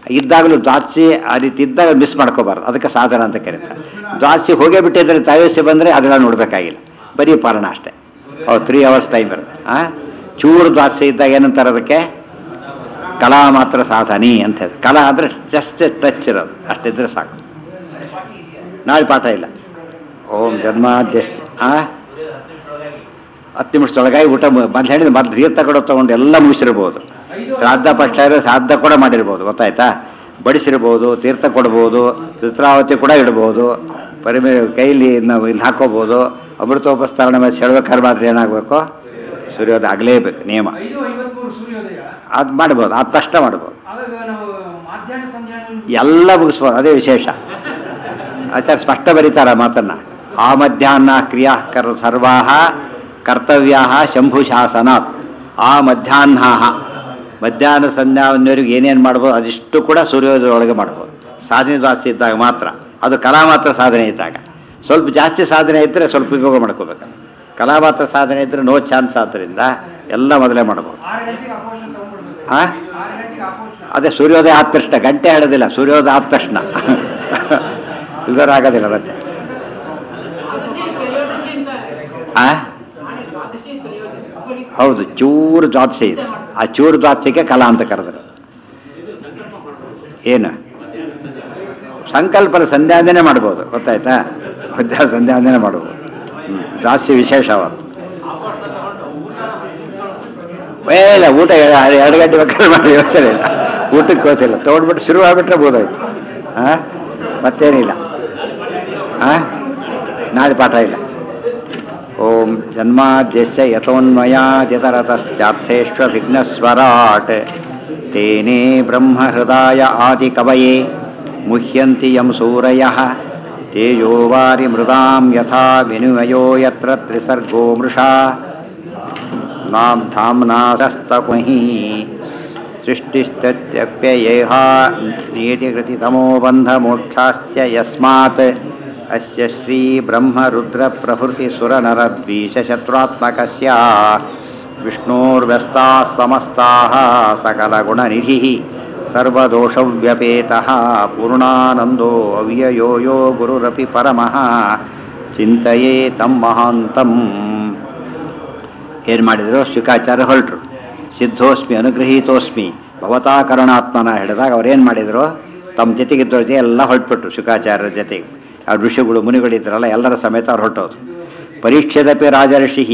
ಇದ್ದಾಗಲೂ ದ್ವಾದಶಿ ಆ ರೀತಿ ಇದ್ದಾಗ ಮಿಸ್ ಮಾಡ್ಕೋಬಾರ್ದು ಅದಕ್ಕೆ ಸಾಧನ ಅಂತ ಕರೀತಾರೆ ದ್ವಾದಶಿ ಹೋಗೇ ಬಿಟ್ಟಿದ್ರೆ ತ್ರಯೋದಶಿ ಬಂದರೆ ಅದೆಲ್ಲ ನೋಡಬೇಕಾಗಿಲ್ಲ ಬರೀ ಪಾರಣ ಅಷ್ಟೇ ಹೌದು ತ್ರೀ ಅವರ್ಸ್ ಟೈಮ್ ಬರುತ್ತೆ ಹಾಂ ಚೂರು ದ್ವಾದಶಿ ಇದ್ದಾಗ ಏನಂತಾರೆ ಅದಕ್ಕೆ ಕಲಾ ಮಾತ್ರ ಸಾಧನಿ ಅಂತ ಹೇಳಿ ಕಲಾ ಅಂದರೆ ಜಸ್ಟ್ ಟಚ್ ಇರೋದು ಅಷ್ಟಿದ್ರೆ ಸಾಕು ನಾಳೆ ಪಾಠ ಇಲ್ಲ ಓಂ ಜನ್ಮಾದ್ಯಸ್ ಆ ಹತ್ತು ನಿಮಿಷದೊಳಗಾಗಿ ಊಟ ಮೊದಲು ಹೇಳಿದ ಮೊದಲು ತೀರ್ಥ ಕೊಡೋ ತಗೊಂಡು ಎಲ್ಲ ಮುಗಿಸಿರ್ಬೋದು ಶ್ರಾದ್ದ ಪಕ್ಷ ಇರೋ ಶ್ರಾದ್ದ ಕೂಡ ಮಾಡಿರ್ಬೋದು ಗೊತ್ತಾಯ್ತಾ ಬಡಿಸಿರ್ಬೋದು ತೀರ್ಥ ಕೊಡ್ಬೋದು ಚಿತ್ರಾವತಿ ಕೂಡ ಇಡ್ಬೋದು ಪರಿಮೆ ಕೈಲಿ ನಾವು ಇಲ್ಲಿ ಹಾಕೋಬೋದು ಅಮೃತೋಪಸ್ಥಾನ ಮೇಲೆ ಸೆಳ್ಬೇಕಾದ್ರೆ ಮಾತ್ರ ಏನಾಗಬೇಕು ಸೂರ್ಯೋದಯ ಆಗಲೇಬೇಕು ನಿಯಮ ಐದು ಐವತ್ಮೂರು ಸೂರ್ಯೋದಯ ಅದು ಮಾಡ್ಬೋದು ಅದು ತಕ್ಷಣ ಮಾಡ್ಬೋದು ಆವಾಗ ನಾವು ಮಧ್ಯಾಹ್ನ ಸಂಧ್ಯಾನ ಎಲ್ಲ ಮುಗಿಸ್ಬೋದು ಅದೇ ವಿಶೇಷ ಆಚಾರ್ಯ ಸ್ಪಷ್ಟ ಬರೀತಾರ ಮಾತನ್ನ ಆ ಮಧ್ಯಾಹ್ನ ಕ್ರಿಯಾ ಕರ್ ಸರ್ವಾಹ ಕರ್ತವ್ಯ ಶಂಭು ಶಾಸನಾತ್ ಆ ಮಧ್ಯಾಹ್ನ ಮಧ್ಯಾಹ್ನ ಸಂಧ್ಯಾವನ್ಯವರೆಗೆ ಏನೇನು ಮಾಡ್ಬೋದು ಅದಿಷ್ಟು ಕೂಡ ಸೂರ್ಯೋದಯದೊಳಗೆ ಮಾಡ್ಬೋದು ಸಾಧನೆ ಜಾಸ್ತಿ ಇದ್ದಾಗ ಮಾತ್ರ ಅದು ಕಲಾ ಮಾತ್ರ ಸಾಧನೆ ಇದ್ದಾಗ ಸ್ವಲ್ಪ ಜಾಸ್ತಿ ಸಾಧನೆ ಇದ್ದರೆ ಸ್ವಲ್ಪ ಉಪಯೋಗ ಮಾಡ್ಕೋಬೇಕಲ್ಲ ಕಲಾ ಮಾತ್ರ ಸಾಧನೆ ಇದ್ದರೆ ನೋ ಚಾನ್ಸ್ ಆದ್ದರಿಂದ ಎಲ್ಲ ಮೊದಲೇ ಮಾಡ್ಬೋದು ಆರು ಗಂಟೆಗೆ ಅಪೋಷನ್ ತಗೊಂಡ್ಬಿಡ್ಬೇಕು ಆ ಆರು ಗಂಟೆಗೆ ಅಪೋಷನ್ ಅದೇ ಸೂರ್ಯೋದಯ ಆದ ತಕ್ಷಣ ಗಂಟೆ ಹೇಳೋದಿಲ್ಲ ಸೂರ್ಯೋದಯ ಆದ ತಕ್ಷಣ ಇಲ್ದರ ಆಗೋದಿಲ್ಲ ಮತ್ತೆ ಆ ಹೌದು ಚೂರು ದ್ವಾದಶಿ ಇದೆ ಆ ಚೂರು ದ್ವಾದಶಿಗೆ ಕಲಾ ಅಂತ ಕರೆದರು ಏನು ಸಂಕಲ್ಪನ ಸಂಧ್ಯಾವಂದನೆ ಮಾಡ್ಬೋದು ಗೊತ್ತಾಯ್ತಾ ಮಧ್ಯಾಹ್ನ ಸಂಧ್ಯಾವಂದನೆ ಮಾಡ್ಬೋದು ಹ್ಮ್. ದ್ವಾದಶಿ ವಿಶೇಷ ಅವತ್ತು ಏ ಇಲ್ಲ ಊಟ ಎ- ಎರಡು ಗಂಟೆ ಬೇಕಾದ್ರೆ ಮಾಡಿ ಯೋಚನೆ ಇಲ್ಲ ಊಟಕ್ಕೆ ಹೋತಿಲ್ಲ ತೊಗೊಂಡ್ಬಿಟ್ಟು ಶುರು ಆಗ್ಬಿಟ್ರೆ ಬೋದಾಯ್ತು ಹಾ ಮತ್ತೇನಿಲ್ಲ ಹಾ ನಾಳೆ ಪಾಠ ಇಲ್ಲ ಓಂ ಜನ್ಮಾದ್ಯಸ್ಯ ಯಥೋನ್ಮಯಾದಿತರತಶ್ಚಾರ್ಥೇಶ್ವ ವಿಘ್ನಸ್ವರಾಟ್ ತೇನೇ ಬ್ರಹ್ಮಹೃದಾಯ ಆದಿಕವಯೇ ಮುಹ್ಯಂತಿ ಯಂ ಸೂರಯಃ ತೇಜೋ ವಾರಿ ಮೃದಾಂ ಯಥಾ ವಿನಿಮಯೋ ಯತ್ರ ತ್ರಿಸರ್ಗೋ ಮೃಷಾ ನಾಂ ಧಾಮ್ನಾಸ್ತಮಹಿ ಸೃಷ್ಟಿಸ್ತತ್ಯಪ್ಯಯೇಹ ನೀತಿಕೃತಿತಮೋ ಬಂಧಮೋಕ್ಷಾಸ್ತ್ಯ ಯಸ್ಮಾತ್ ಅಸ್ಯ ಶ್ರೀ ಬ್ರಹ್ಮರುದ್ರಪ್ರಭೃತಿ ಸುರನರದ್ವೀಶಶತ್ರುತ್ಮಕಸ್ಯ ವಿಷ್ಣೋರ್ವ್ಯಸ್ತಾः ಸಮಸ್ತಾः सकलगुणनिधिः सर्वदोषव्यपेतः पूर्णानन्दो अव्ययो यो गुरुरपि परमः ಚಿಂತೆಯೇ ತಮ್ಮ ಮಹಾಂತಂ ಏನು ಮಾಡಿದ್ರು ಶುಕಾಚಾರ್ಯ ಹೊರಟರು ಸಿದ್ಧೋಸ್ಮಿ ಅನುಗ್ರಹೀತೋಸ್ಮಿ ಭವತಾ ಕರುಣಾತ್ಮನ ಹಿಡಿದಾಗ ಅವ್ರೇನು ಮಾಡಿದ್ರು ತಮ್ಮ ಜೊತೆಗಿದ್ದವ್ರ ಜೊತೆ ಎಲ್ಲ ಹೊರಟ್ಬಿಟ್ರು ಶುಕಾಚಾರ್ಯರ ಜೊತೆಗೆ ಅವ್ರ ಋಷಿಗಳು ಮುನಿಗಳಿದ್ರಲ್ಲ ಎಲ್ಲರ ಸಮೇತ ಅವ್ರು ಹೊರಟೋದು ಪರೀಕ್ಷೆದಪಿ ರಾಜಋಷಿ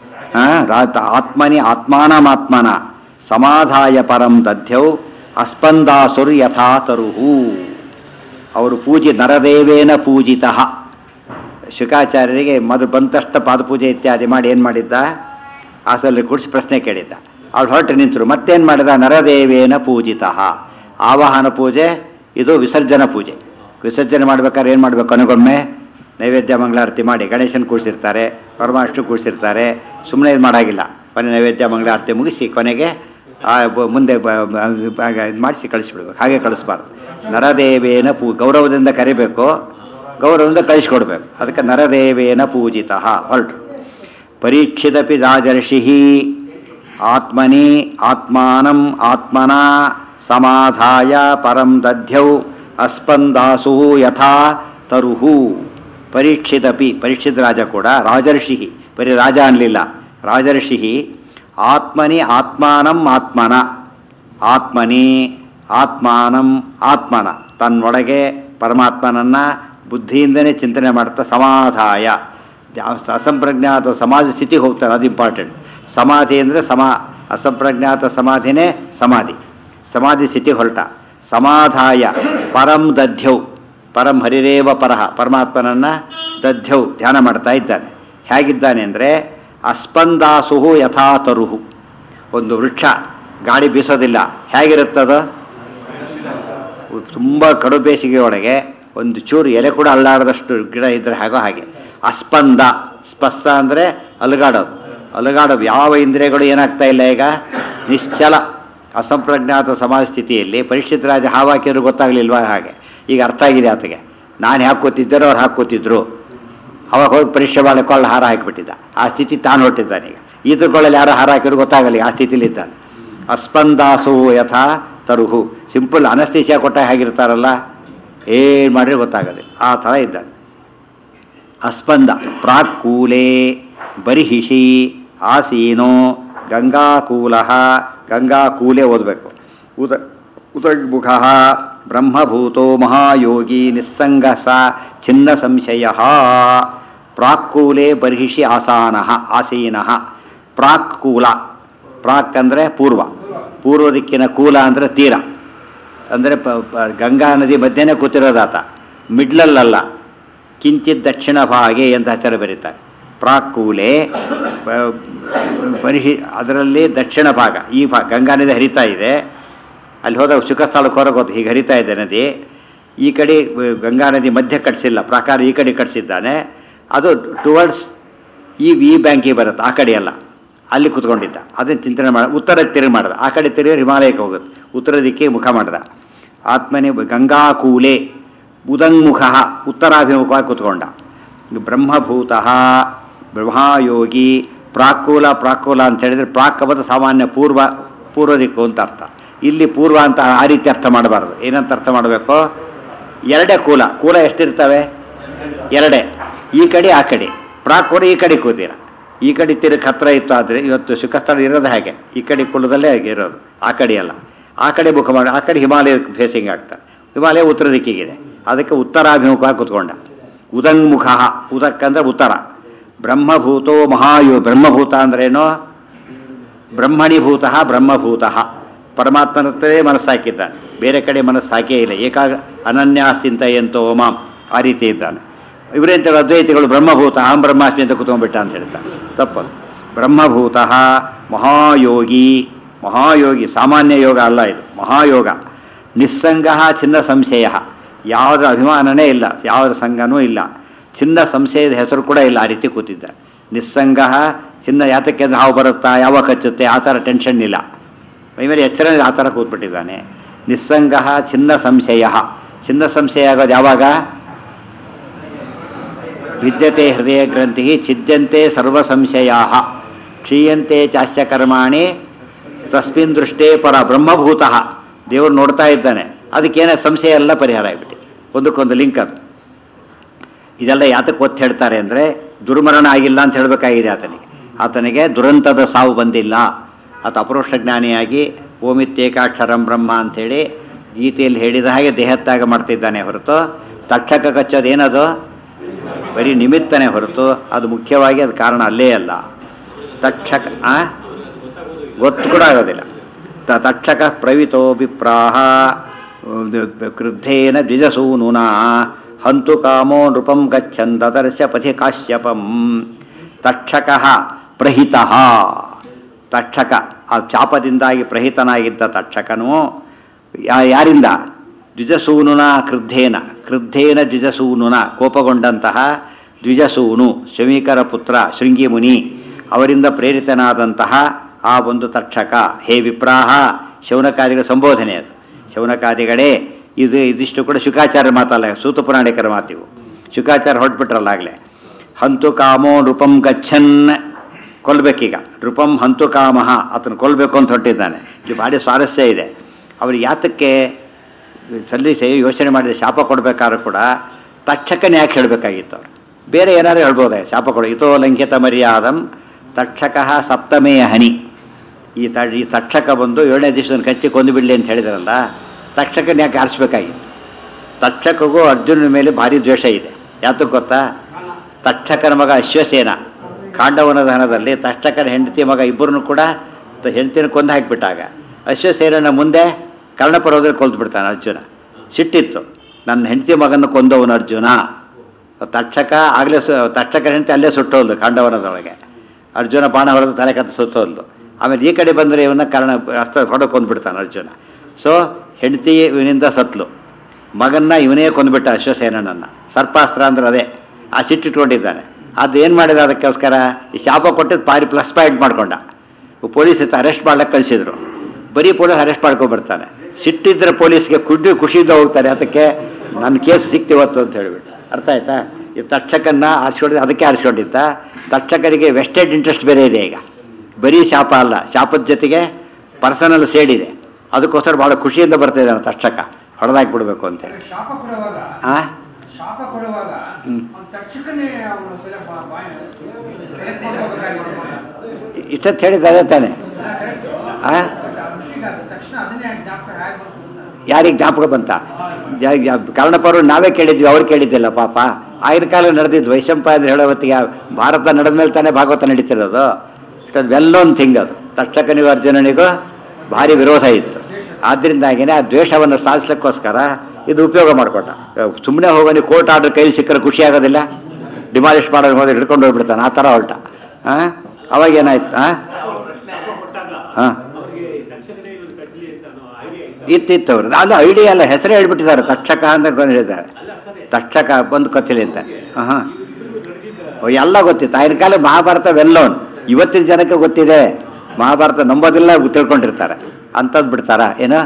ಆತ್ಮನಿ ಆತ್ಮಾನಮಾತ್ಮನ ಸಮಾಧಾಯ ಪರಂ ದಧ್ಯೌ ಅಸ್ಪಂದಾಸುರು ಯಥಾ ತರುಹು ಅವರು ಪೂಜಿ ನರದೇವೇನ ಪೂಜಿತಃ ಶುಕಾಚಾರ್ಯರಿಗೆ ಮೊದಲು ಬಂದ ತಕ್ಷಣ ಪಾದಪೂಜೆ ಇತ್ಯಾದಿ ಮಾಡಿ ಏನು ಮಾಡಿದ್ದ ಆಸಲ್ಲಿ ಕೂಡಿಸಿ ಪ್ರಶ್ನೆ ಕೇಳಿದ್ದ ಅವ್ರು ಹೊರಟು ನಿಂತರು ಮತ್ತೇನು ಮಾಡಿದ ನರದೇವೇನ ಪೂಜಿತ ಆವಾಹನ ಪೂಜೆ ಇದು ವಿಸರ್ಜನಾ ಪೂಜೆ ವಿಸರ್ಜನೆ ಮಾಡ್ಬೇಕಾದ್ರೆ ಏನು ಮಾಡಬೇಕು ಕೊನೆಗೊಮ್ಮೆ ನೈವೇದ್ಯ ಮಂಗಳಾರತಿ ಮಾಡಿ ಗಣೇಶನ ಕೂಡಿಸಿರ್ತಾರೆ ಪರಮಾಷ್ಟು ಕೂಡಿಸಿರ್ತಾರೆ ಸುಮ್ಮನೆ ಇದು ಮಾಡಾಗಿಲ್ಲ ಕೊನೆ ನೈವೇದ್ಯ ಮಂಗಳಾರತಿ ಮುಗಿಸಿ ಕೊನೆಗೆ ಆ ಬ- ಮುಂದೆ ಇದು ಮಾಡಿಸಿ ಕಳಿಸ್ಬಿಡ್ಬೇಕು ಹಾಗೆ ಕಳಿಸ್ಬಾರ್ದು ನರದೇವೇನ ಪೂ ಗೌರವದಿಂದ ಕರಿಬೇಕು ಗೌರವದಿಂದ ಕಳಿಸ್ಕೊಡ್ಬೇಕು ಅದಕ್ಕೆ ನರದೇವೇನ ಪೂಜಿತ ಹೊರಟು ಪರೀಕ್ಷಿತಪಿ ರಾಜರ್ಷಿ ಆತ್ಮನಿ ಆತ್ಮಾನಂ ಆತ್ಮನ ಸಮಾಧಾಯ ಪರಂ ದಧ್ಯೌ ಅಸ್ಪಂದಾಸು ಯಥಾ ತರುಹು ಪರೀಕ್ಷಿತಪಿ ಪರೀಕ್ಷಿತ ರಾಜ ಕೂಡ ರಾಜರ್ಷಿ ಬರೀ ರಾಜ ಅನ್ನಲಿಲ್ಲ ರಾಜರ್ಷಿ ಆತ್ಮನಿ ಆತ್ಮಾನಂ ಆತ್ಮನ ಆತ್ಮನಿ ಆತ್ಮಾನಂ ಆತ್ಮನ ತನ್ನೊಳಗೆ ಪರಮಾತ್ಮನನ್ನ ಬುದ್ಧಿಯಿಂದನೇ ಚಿಂತನೆ ಮಾಡ್ತಾ ಸಮಾಧಾಯ ಜಾ- ಅಸಂಪ್ರಜ್ಞಾತ ಸಮಾಜ ಸ್ಥಿತಿ ಹೋಗ್ತಾರೆ ಅದು ಇಂಪಾರ್ಟೆಂಟ್ ಸಮಾಧಿ ಅಂದರೆ ಸಮಾ ಅಸಂಪ್ರಜ್ಞಾತ ಸಮಾಧಿನೇ ಸಮಾಧಿ ಸಮಾಧಿ ಸ್ಥಿತಿ ಹೊರಟ ಸಮಾಧಾಯ ಪರಂ ದಧ್ಯೌ ಪರಂ ಹರಿರೇವ ಪರಹ ಪರಮಾತ್ಮನನ್ನ ದಧ್ಯೌ ಧ್ಯಾನ ಮಾಡ್ತಾ ಇದ್ದಾನೆ ಹೇಗಿದ್ದಾನೆ ಅಂದರೆ ಅಸ್ಪಂದಾಸುಹು ಯಥಾ ತರುಹು ಒಂದು ವೃಕ್ಷ ಗಾಳಿ ಬೀಸೋದಿಲ್ಲ ಹೇಗಿರುತ್ತದು ತುಂಬ ಕಡು ಬೇಸಿಗೆ ಒಳಗೆ ಒಂದು ಚೂರು ಎಲೆ ಕೂಡ ಅಲ್ಲಾಡದಷ್ಟು ಗಿಡ ಇದ್ರೆ ಹಾಗೋ ಹಾಗೆ ಅಸ್ಪಂದ ಸ್ಪಸ್ತ ಅಂದರೆ ಅಲುಗಾಡೋದು ಅಲುಗಾಡೋದು ಯಾವ ಇಂದ್ರಿಯಗಳು ಏನಾಗ್ತಾ ಇಲ್ಲ ಈಗ ನಿಶ್ಚಲ ಅಸಂಪ್ರಜ್ಞಾತ ಸಮಾಜ ಸ್ಥಿತಿಯಲ್ಲಿ ಪರಿಷ್ಠಿತ ರಾಜ ಹಾವಾಕಿದ್ರು ಗೊತ್ತಾಗ್ಲಿಲ್ವಾ ಹಾಗೆ ಈಗ ಅರ್ಥ ಆಗಿದೆ ಆತಗೆ ನಾನು ಹಾಕೋತಿದ್ದರು ಅವ್ರು ಹಾಕೋತಿದ್ರು ಅವಾಗ ಹೋಗಿ ಪರೀಕ್ಷೆ ಮಾಡಿ ಕೊಳ್ಳ ಹಾರ ಹಾಕಿಬಿಟ್ಟಿದ್ದ ಆ ಸ್ಥಿತಿ ತಾನು ಹೊಟ್ಟಿದ್ದಾನೆ ಈಗ ಈತುಕೊಳ್ಳಲ್ಲಿ ಯಾರು ಹಾರ ಹಾಕಿದ್ರು ಗೊತ್ತಾಗಲ್ಲ ಆ ಸ್ಥಿತಿಲಿ ಇದ್ದಾನೆ ಅಸ್ಪಂದಾಸು ಯಥಾ ತರುಹು ಸಿಂಪಲ್ ಅನಸ್ತೀಸಿಯಾ ಕೊಟ್ಟ ಹೇಗಿರ್ತಾರಲ್ಲ ಏನು ಮಾಡಿದ್ರೆ ಗೊತ್ತಾಗದೆ ಆ ಥರ ಇದ್ದಾನೆ ಅಸ್ಪಂದ ಪ್ರಾಕ್ಕೂಲೆ ಬರಿಹಿಷಿ ಆಸೀನೋ ಗಂಗಾಕೂಲ ಗಂಗಾಕೂಲೆ ಓದಬೇಕು ಉದ ಉದಗ್ಮುಖ ಬ್ರಹ್ಮಭೂತೋ ಮಹಾಯೋಗಿ ನಿಸ್ಸಂಗ ಸ ಚಿನ್ನ ಸಂಶಯ ಪ್ರಾಕ್ಕೂಲೆ ಬರ್ಹಿಷಿ ಆಸಾನ ಆಸೀನ ಪ್ರಾಕ್ಕೂಲ ಪ್ರಾಕ್ ಅಂದರೆ ಪೂರ್ವ ಪೂರ್ವ ದಿಕ್ಕಿನ ಕೂಲ ಅಂದರೆ ತೀರ ಅಂದರೆ ಪ- ಪ- ಗಂಗಾ ನದಿ ಮಧ್ಯೆನೇ ಕೂತಿರೋದಾತ ಮಿಡ್ಲಲ್ಲಲ್ಲ ಕಿಂಚಿತ್ ದಕ್ಷಿಣ ಭಾಗೆ ಅಂತ ಹೆಸರು ಬರೀತಾರೆ ಪ್ರಾಕ್ಕೂಲೆ ಪ- ಪರಿಹಿ ಅದರಲ್ಲಿ ದಕ್ಷಿಣ ಭಾಗ ಈ ಭಾಗ ಗಂಗಾ ನದಿ ಹರಿತಾ ಇದೆ ಅಲ್ಲಿ ಹೋದಾಗ ಸುಖಸ್ಥಳಕ್ಕೆ ಹೊರಗೆ ಹೋದ ಹೀಗೆ ಹರಿತಾ ಇದೆ ನದಿ ಈ ಕಡೆ ಅಹ್, ಗಂಗಾ ನದಿ ಮಧ್ಯ ಕಟ್ಸಿಲ್ಲ ಪ್ರಾಕಾರ ಈ ಕಡೆ ಕಟ್ಸಿದ್ದಾನೆ ಅದು ಟುವರ್ಡ್ಸ್ ಈ ಈ ಬ್ಯಾಂಕಿಗೆ ಬರುತ್ತೆ ಆ ಕಡೆ ಅಲ್ಲ ಅಲ್ಲಿ ಕುತ್ಕೊಂಡಿದ್ದ ಅದನ್ನು ಚಿಂತನೆ ಮಾಡ ಉತ್ತರಕ್ಕೆ ತಿರುಗಿ ಮಾಡಿದ ಆ ಕಡೆ ತಿರುಗಿ ಹಿಮಾಲಯಕ್ಕೆ ಹೋಗುತ್ತೆ ಉತ್ತರ ದಿಕ್ಕಿಗೆ ಮುಖ ಮಾಡಿದ ಆತ್ಮನೇ ಗಂಗಾಕೂಲೆ ಉದಂಗ್ಮುಖ ಉತ್ತರಾಭಿಮುಖವಾಗಿ ಕುತ್ಕೊಂಡ ಬ್ರಹ್ಮಭೂತ ಬ್ರಹ್ಮಯೋಗಿ ಪ್ರಾಕೂಲ ಪ್ರಾಕೂಲ ಅಂತ ಹೇಳಿದ್ರೆ ಪ್ರಾಕ್ ಅವತ್ತು ಸಾಮಾನ್ಯ ಪೂರ್ವ ಪೂರ್ವ ದಿಕ್ಕು ಅಂತ ಅರ್ಥ ಇಲ್ಲಿ ಪೂರ್ವ ಅಂತ ಆ ರೀತಿ ಅರ್ಥ ಮಾಡಬಾರ್ದು ಏನಂತ ಅರ್ಥ ಮಾಡಬೇಕು ಎರಡೇ ಕೂಲ ಕೂಲ ಎಷ್ಟಿರ್ತವೆ ಎರಡೇ ಈ ಕಡೆ ಆ ಕಡೆ ಪ್ರಾಕೂಲ ಈ ಕಡೆ ಕೂತೀರ ಈ ಕಡೆ ತಿರುಗಿ ಹತ್ರ ಇತ್ತು ಆದರೆ ಇವತ್ತು ಸುಖಸ್ಥಳ ಇರೋದು ಹಾಗೆ ಈ ಕಡೆ ಕುಲದಲ್ಲೇ ಹಾಗೆ ಇರೋದು ಆ ಕಡೆ ಅಲ್ಲ ಆ ಕಡೆ ಮುಖ ಮಾಡಿ ಆ ಕಡೆ ಹಿಮಾಲಯ ಫೇಸಿಂಗ್ ಆಗ್ತಾರೆ ಹಿಮಾಲಯ ಉತ್ತರ ದಿಕ್ಕಿಗಿದೆ ಅದಕ್ಕೆ ಉತ್ತರಾಭಿಮುಖವಾಗಿ ಕುತ್ಕೊಂಡ ಉದಂಗ್ಮುಖ ಉದಕ್ಕಂದ್ರೆ ಉತ್ತರ ಬ್ರಹ್ಮಭೂತೋ ಮಹಾಯು ಬ್ರಹ್ಮಭೂತ ಅಂದ್ರೇನು ಬ್ರಹ್ಮಣಿಭೂತ ಬ್ರಹ್ಮಭೂತ ಪರಮಾತ್ಮನತ್ತೇ ಮನಸ್ಸು ಹಾಕಿದ್ದಾನೆ ಬೇರೆ ಕಡೆ ಮನಸ್ಸು ಹಾಕೇ ಇಲ್ಲ ಏಕಾಗ ಅನನ್ಯಾಸ್ತಿಂತ ಎಂತೋ ಮಾಂ ಆ ರೀತಿ ಇದ್ದಾನೆ ಇವರೇಂತ ಅದ್ವೈತಿಗಳು ಬ್ರಹ್ಮಭೂತ ಅಹಂ ಬ್ರಹ್ಮಾಸ್ಮಿ ಅಂತ ಕೂತ್ಕೊಂಡ್ಬಿಟ್ಟ ಅಂತ ಹೇಳ್ತಾರೆ ತಪ್ಪದು ಬ್ರಹ್ಮಭೂತ ಮಹಾಯೋಗಿ ಮಹಾಯೋಗಿ ಸಾಮಾನ್ಯ ಯೋಗ ಅಲ್ಲ ಇದು ಮಹಾಯೋಗ ನಿಸ್ಸಂಗ ಚಿನ್ನ ಸಂಶಯ ಯಾವುದರ ಅಭಿಮಾನನೇ ಇಲ್ಲ ಯಾವುದರ ಸಂಘನೂ ಇಲ್ಲ ಚಿನ್ನ ಸಂಶಯದ ಹೆಸರು ಕೂಡ ಇಲ್ಲ ಆ ರೀತಿ ಕೂತಿದ್ದ ನಿಸ್ಸಂಗ ಚಿನ್ನ ಯಾತಕ್ಕೆ ಅಂದ್ರೆ ಹಾವು ಬರುತ್ತಾ ಯಾವಾಗ ಕಚ್ಚುತ್ತೆ ಆ ಥರ ಟೆನ್ಷನ್ ಇಲ್ಲ ಮೈಮೇಲೆ ಎಚ್ಚರ ಆ ಥರ ಕೂತ್ಬಿಟ್ಟಿದ್ದಾನೆ ನಿಸ್ಸಂಗ ಚಿನ್ನ ಸಂಶಯ ಚಿನ್ನ ಸಂಶಯ ಆಗೋದು ಯಾವಾಗ ವಿದ್ಯತೆ ಹೃದಯ ಗ್ರಂಥಿ ಛಿದ್ಯಂತೆ ಸರ್ವ ಸಂಶಯಾ ಕ್ಷೀಯಂತೆ ಚಾಸ್ಯ ಕರ್ಮಾಣಿ ತಸ್ಮಿನ್ ದೃಷ್ಟೇ ಪರ ಬ್ರಹ್ಮಭೂತ ದೇವರು ನೋಡ್ತಾ ಇದ್ದಾನೆ ಅದಕ್ಕೇನ ಸಂಶಯ ಎಲ್ಲ ಪರಿಹಾರ ಆಗಿಬಿಟ್ಟು ಒಂದಕ್ಕೊಂದು ಲಿಂಕ್ ಅದು ಇದೆಲ್ಲ ಯಾತಕ್ಕೆ ಒತ್ತು ಹೇಳ್ತಾರೆ ಅಂದರೆ ದುರ್ಮರಣ ಆಗಿಲ್ಲ ಅಂತ ಹೇಳಬೇಕಾಗಿದೆ ಆತನಿಗೆ ಆತನಿಗೆ ದುರಂತದ ಸಾವು ಬಂದಿಲ್ಲ ಆತ ಅಪರೋಕ್ಷ ಜ್ಞಾನಿಯಾಗಿ ಓಮಿತ್ಯೇಕಾಕ್ಷರಂ ಬ್ರಹ್ಮ ಅಂಥೇಳಿ ಗೀತೆಯಲ್ಲಿ ಹೇಳಿದ ಹಾಗೆ ದೇಹತ್ಯಾಗ ಮಾಡ್ತಿದ್ದಾನೆ ಹೊರತು ತಕ್ಷಕ ಕಚ್ಚೋದು ಏನದು ಬರೀ ನಿಮಿತ್ತನೇ ಹೊರತು ಅದು ಮುಖ್ಯವಾಗಿ ಅದು ಕಾರಣ ಅಲ್ಲೇ ಅಲ್ಲ ತಕ್ಷಕ ಆ? ಗೊತ್ತು ಕೂಡ ಆಗೋದಿಲ್ಲ ತ- ತಕ್ಷಕ ಪ್ರವಿತೋ ವಿಪ್ರಾಹ ಕ್ರುದ್ಧೇನ ದ್ವಿಜಸೂನುನಾ ಹಂತು ಕಾಮೋ ನೃಪಂ ಗಚ್ಚನ್ ದದರ್ಶ ಪಥಿ ಕಾಶ್ಯಪಂ ತಕ್ಷಕ ಪ್ರಹಿತ ತಕ್ಷಕ ಆ ಚಾಪದಿಂದಾಗಿ ಪ್ರಹಿತನಾಗಿದ್ದ ತಕ್ಷಕನು ಯಾ- ಯಾರಿಂದ ದ್ವಿಜಸೂನುನ ಕ್ರುದ್ಧೇನ ಕ್ರುದ್ಧೇನ ದ್ವಿಜಸೂನುನ ಕೋಪಗೊಂಡಂತಹ ದ್ವಿಜಸೂನು ಶಮೀಕರ ಪುತ್ರ ಶೃಂಗಿ ಮುನಿ ಅವರಿಂದ ಪ್ರೇರಿತನಾದಂತಹ ಆ ಒಂದು ತಕ್ಷಕ ಹೇ ವಿಪ್ರಾಹ ಶೌನಕಾದಿಗಳ ಸಂಬೋಧನೆ ಅದು ಶೌನಕಾದಿಗಳೇ ಇದು ಇದಿಷ್ಟು ಕೂಡ ಶುಕಾಚಾರ್ಯ ಮಾತಲ್ಲ ಸೂತ ಪುರಾಣಿಕರ ಮಾತಿವು ಶುಕಾಚಾರ್ಯ ಹೊರಟ್ಬಿಟ್ರಲ್ಲ ಆಗಲೇ ಹಂತು ಕಾಮೋ ನೃಪಂ ಗಚ್ಚನ್ ಕೊಲ್ಬೇಕೀಗ ನೃಪಂ ಹಂತು ಕಾಮಹ ಆತನು ಕೊಲ್ಬೇಕು ಅಂತ ಹೊರಟಿದ್ದಾನೆ ಇಲ್ಲಿ ಭಾರಿ ಸ್ವಾರಸ್ಯ ಇದೆ ಅವ್ರಿಗೆ ಯಾತಕ್ಕೆ ಸಲ್ಲಿಸಿ ಯೋಚನೆ ಮಾಡಿದ ಶಾಪ ಕೊಡಬೇಕಾದ್ರೂ ಕೂಡ ತಕ್ಷಕನೇ ಯಾಕೆ ಹೇಳಬೇಕಾಗಿತ್ತು ಅವ್ರು ಬೇರೆ ಏನಾರು ಹೇಳ್ಬೋದೆ ಶಾಪ ಕೊಡು ಇತೋ ಲಂಕಿತ ಮರ್ಯಾದಂ ತಕ್ಷಕ ಸಪ್ತಮೇ ಹನಿ ಈ ತ ಈ ತಕ್ಷಕ ಬಂದು ಏಳನೇ ದಿವಸದಲ್ಲಿ ಕಚ್ಚಿ ಕೊಂದು ಬಿಡಲಿ ಅಂತ ಹೇಳಿದ್ರಲ್ಲ ತಕ್ಷಕನ ಯಾಕೆ ಆರಿಸ್ಬೇಕಾಗಿತ್ತು ತಕ್ಷಕಗೂ ಅರ್ಜುನನ ಮೇಲೆ ಭಾರಿ ದ್ವೇಷ ಇದೆ ಯಾತಕ್ಕೆ ಗೊತ್ತಾ ತಕ್ಷಕನ ಮಗ ಅಶ್ವಸೇನ ಕಾಂಡವನ ದಹನದಲ್ಲಿ ತಕ್ಷಕನ ಹೆಂಡತಿ ಮಗ ಇಬ್ಬರನ್ನು ಕೂಡ ತ- ಹೆಂಡತಿನ ಕೊಂದು ಹಾಕಿಬಿಟ್ಟಾಗ ಅಶ್ವಸೇನನ ಮುಂದೆ ಕರ್ಣಪರ್ವದಲ್ಲಿ ಕೊಲ್ತು ಬಿಡ್ತಾನೆ ಅರ್ಜುನ ಸಿಟ್ಟಿತ್ತು ನನ್ನ ಹೆಂಡತಿ ಮಗನ ಕೊಂದವನು ಅರ್ಜುನ ತಕ್ಷಕ ಆಗಲೇ ಸು ತಕ್ಷಕನ ಹೆಂಡತಿ ಅಲ್ಲೇ ಸುಟ್ಟೋಲ್ದು ಕಾಂಡವನದೊಳಗೆ ಅರ್ಜುನ ಬಾಣ ಹೊಡೆದು ತಲೆ ಕತ್ತು ಸುತ್ತೋಲ್ದು ಆಮೇಲೆ ಈ ಕಡೆ ಬಂದರೆ ಇವನ್ನ ಕರ್ಣ ಅಸ್ತ್ರ ಹೊಡೆದು ಕೊಂದ್ಬಿಡ್ತಾನೆ ಅರ್ಜುನ ಸೊ ಹೆಂಡತಿ ಇವನಿಂದ ಸತ್ಲು ಮಗನ್ನ ಇವನೇ ಕೊಂದ್ಬಿಟ್ಟ ಅಶ್ವಸೇನನನ್ನ ಸರ್ಪಾಸ್ತ್ರ ಅಂದ್ರೆ ಅದೇ ಆ ಸಿಟ್ಟಿಟ್ಕೊಂಡಿದ್ದಾನೆ ಅದು ಏನು ಮಾಡಿದ ಅದಕ್ಕೋಸ್ಕರ ಈ ಶಾಪ ಕೊಟ್ಟಿದ್ದು ಪಾರಿ ಪ್ಲಸ್ ಪಾಯಿಂಟ್ ಮಾಡ್ಕೊಂಡ ಪೊಲೀಸ್ ಅರೆಸ್ಟ್ ಮಾಡ್ಲಿಕ್ಕೆ ಕಳಿಸಿದ್ರು ಬರೀ ಪೊಲೀಸ್ ಅರೆಸ್ಟ್ ಮಾಡ್ಕೊಂಡ್ಬಿಡ್ತಾನೆ ಸಿಟ್ಟಿದ್ರೆ ಪೊಲೀಸ್ಗೆ ಖುಷಿ ಖುಷಿಯಿಂದ ಹೋಗ್ತಾರೆ ಅದಕ್ಕೆ ನನ್ನ ಕೇಸ್ ಸಿಕ್ತಿವತ್ತು ಅಂತ ಹೇಳಿಬಿಟ್ಟು ಅರ್ಥ ಆಯ್ತಾ ಈ ತಕ್ಷಕನ್ನ ಆರಿಸ್ಕೊಂಡಿದ್ದ ಅದಕ್ಕೆ ಆರಿಸ್ಕೊಂಡಿದ್ದ ತಕ್ಷಕರಿಗೆ ವೆಸ್ಟೆಡ್ ಇಂಟ್ರೆಸ್ಟ್ ಬೇರೆ ಇದೆ ಈಗ ಬರೀ ಶಾಪ ಅಲ್ಲ ಶಾಪದ ಜೊತೆಗೆ ಪರ್ಸನಲ್ ಸೇಡ್ ಇದೆ ಅದಕ್ಕೋಸ್ಕರ ಬಹಳ ಖುಷಿಯಿಂದ ಬರ್ತಿದ್ದಾನೆ ತಕ್ಷಕ ಹೊಡೆದಾಕ್ಬಿಡ್ಬೇಕು ಅಂತೇಳಿ ಅಂದ್ರೆ ಶಾಪ ಕೊಡುವಾಗ ಆ ಶಾಪ ಕೊಡುವಾಗ ಹ್ಮ್. ಅವ್ನು ತಕ್ಷಕನೇ ಅವನು ಸೆಲೆಕ್ಟ್ ಸೆಲೆಕ್ಟ್ ಮಾಡಬೇಕಾಗಿದೆ ಇಷ್ಟೊತ್ತು ಹೇಳಿದ್ದಾರೆ ತಾನೆ ಆ ಬಟ್ ಆ ಋಷಿಗೆ ಅದು ತಕ್ಷಣ ಅದನ್ನೇ ಜ್ಞಾಪಕ ಹೇಗೆ ಬಂತು ಅಂತ. ಯಾರಿಗೆ ಜ್ಞಾಪಕ ಬಂತ ಜ- ಜ- ಕರ್ಣಪರು ನಾವೇ ಕೇಳಿದ್ವಿ ಅವ್ರು ಕೇಳಿದ್ದಿಲ್ಲ ಪಾಪ ಆಗಿನ ಕಾಲ ನಡೆದಿದ್ದು ವೈಶಂಪ ಅಂದ್ರೆ ಹೇಳೋ ಹೊತ್ತಿಗೆ ಆ ಭಾರತ ನಡೆದ ಮೇಲೆ ತಾನೇ ಭಾಗವತ ನಡೀತಿರೋದು ಇಷ್ಟೊಂದು ವೆಲ್ ನೋನ್ ಥಿಂಗ್ ಅದು ತಕ್ಷಕನಿಗೂ ಅರ್ಜುನನಿಗೂ ಭಾರಿ ವಿರೋಧ ಇತ್ತು ಆದ್ರಿಂದಾಗಿನೇ ಆ ದ್ವೇಷವನ್ನು ಸಾಧಿಸ್ಲಿಕ್ಕೋಸ್ಕರ ಇದು ಉಪಯೋಗ ಮಾಡಿಕೊಟ್ಟ ಸುಮ್ಮನೆ ಹೋಗೋನಿ ಕೋರ್ಟ್ ಆರ್ಡರ್ ಕೈಲಿ ಸಿಕ್ಕರೆ ಖುಷಿ ಆಗೋದಿಲ್ಲ ಡಿಮಾಲಿಷ್ ಮಾಡೋದು ಹೋದ್ರೆ ಹಿಡ್ಕೊಂಡು ಹೋಗ್ಬಿಡ್ತಾನೆ ಆ ಥರ ಹೊರಟ ಆ? ಅವಾಗ ಏನಾಯ್ತು ಆ? ಹಾ ಇತ್ತಿತ್ತು ಅವ್ರದ್ದು ಅಲ್ಲ ಐಡಿಯಾ ಅಲ್ಲ ಹೆಸರೇ ಹೇಳ್ಬಿಟ್ಟಿದ್ದಾರೆ ತಕ್ಷಕ ಅಂತ ಕೊಂಡ್ ಹೇಳಿದ್ದಾರೆ ತಕ್ಷಕ ಬಂದು ಕತ್ತಿಲಿ ಅಂತ ಹಾಂ ಎಲ್ಲ ಗೊತ್ತಿತ್ತು ಆಗಿನ ಕಾಲ ಮಹಾಭಾರತ ವೆಲ್ಲೋನ್ ಇವತ್ತಿನ ಜನಕ್ಕೆ ಗೊತ್ತಿದೆ ಮಹಾಭಾರತ ನಂಬೋದಿಲ್ಲ ತಿಳ್ಕೊಂಡಿರ್ತಾರೆ ಅಂಥದ್ದು ಬಿಡ್ತಾರ ಏನು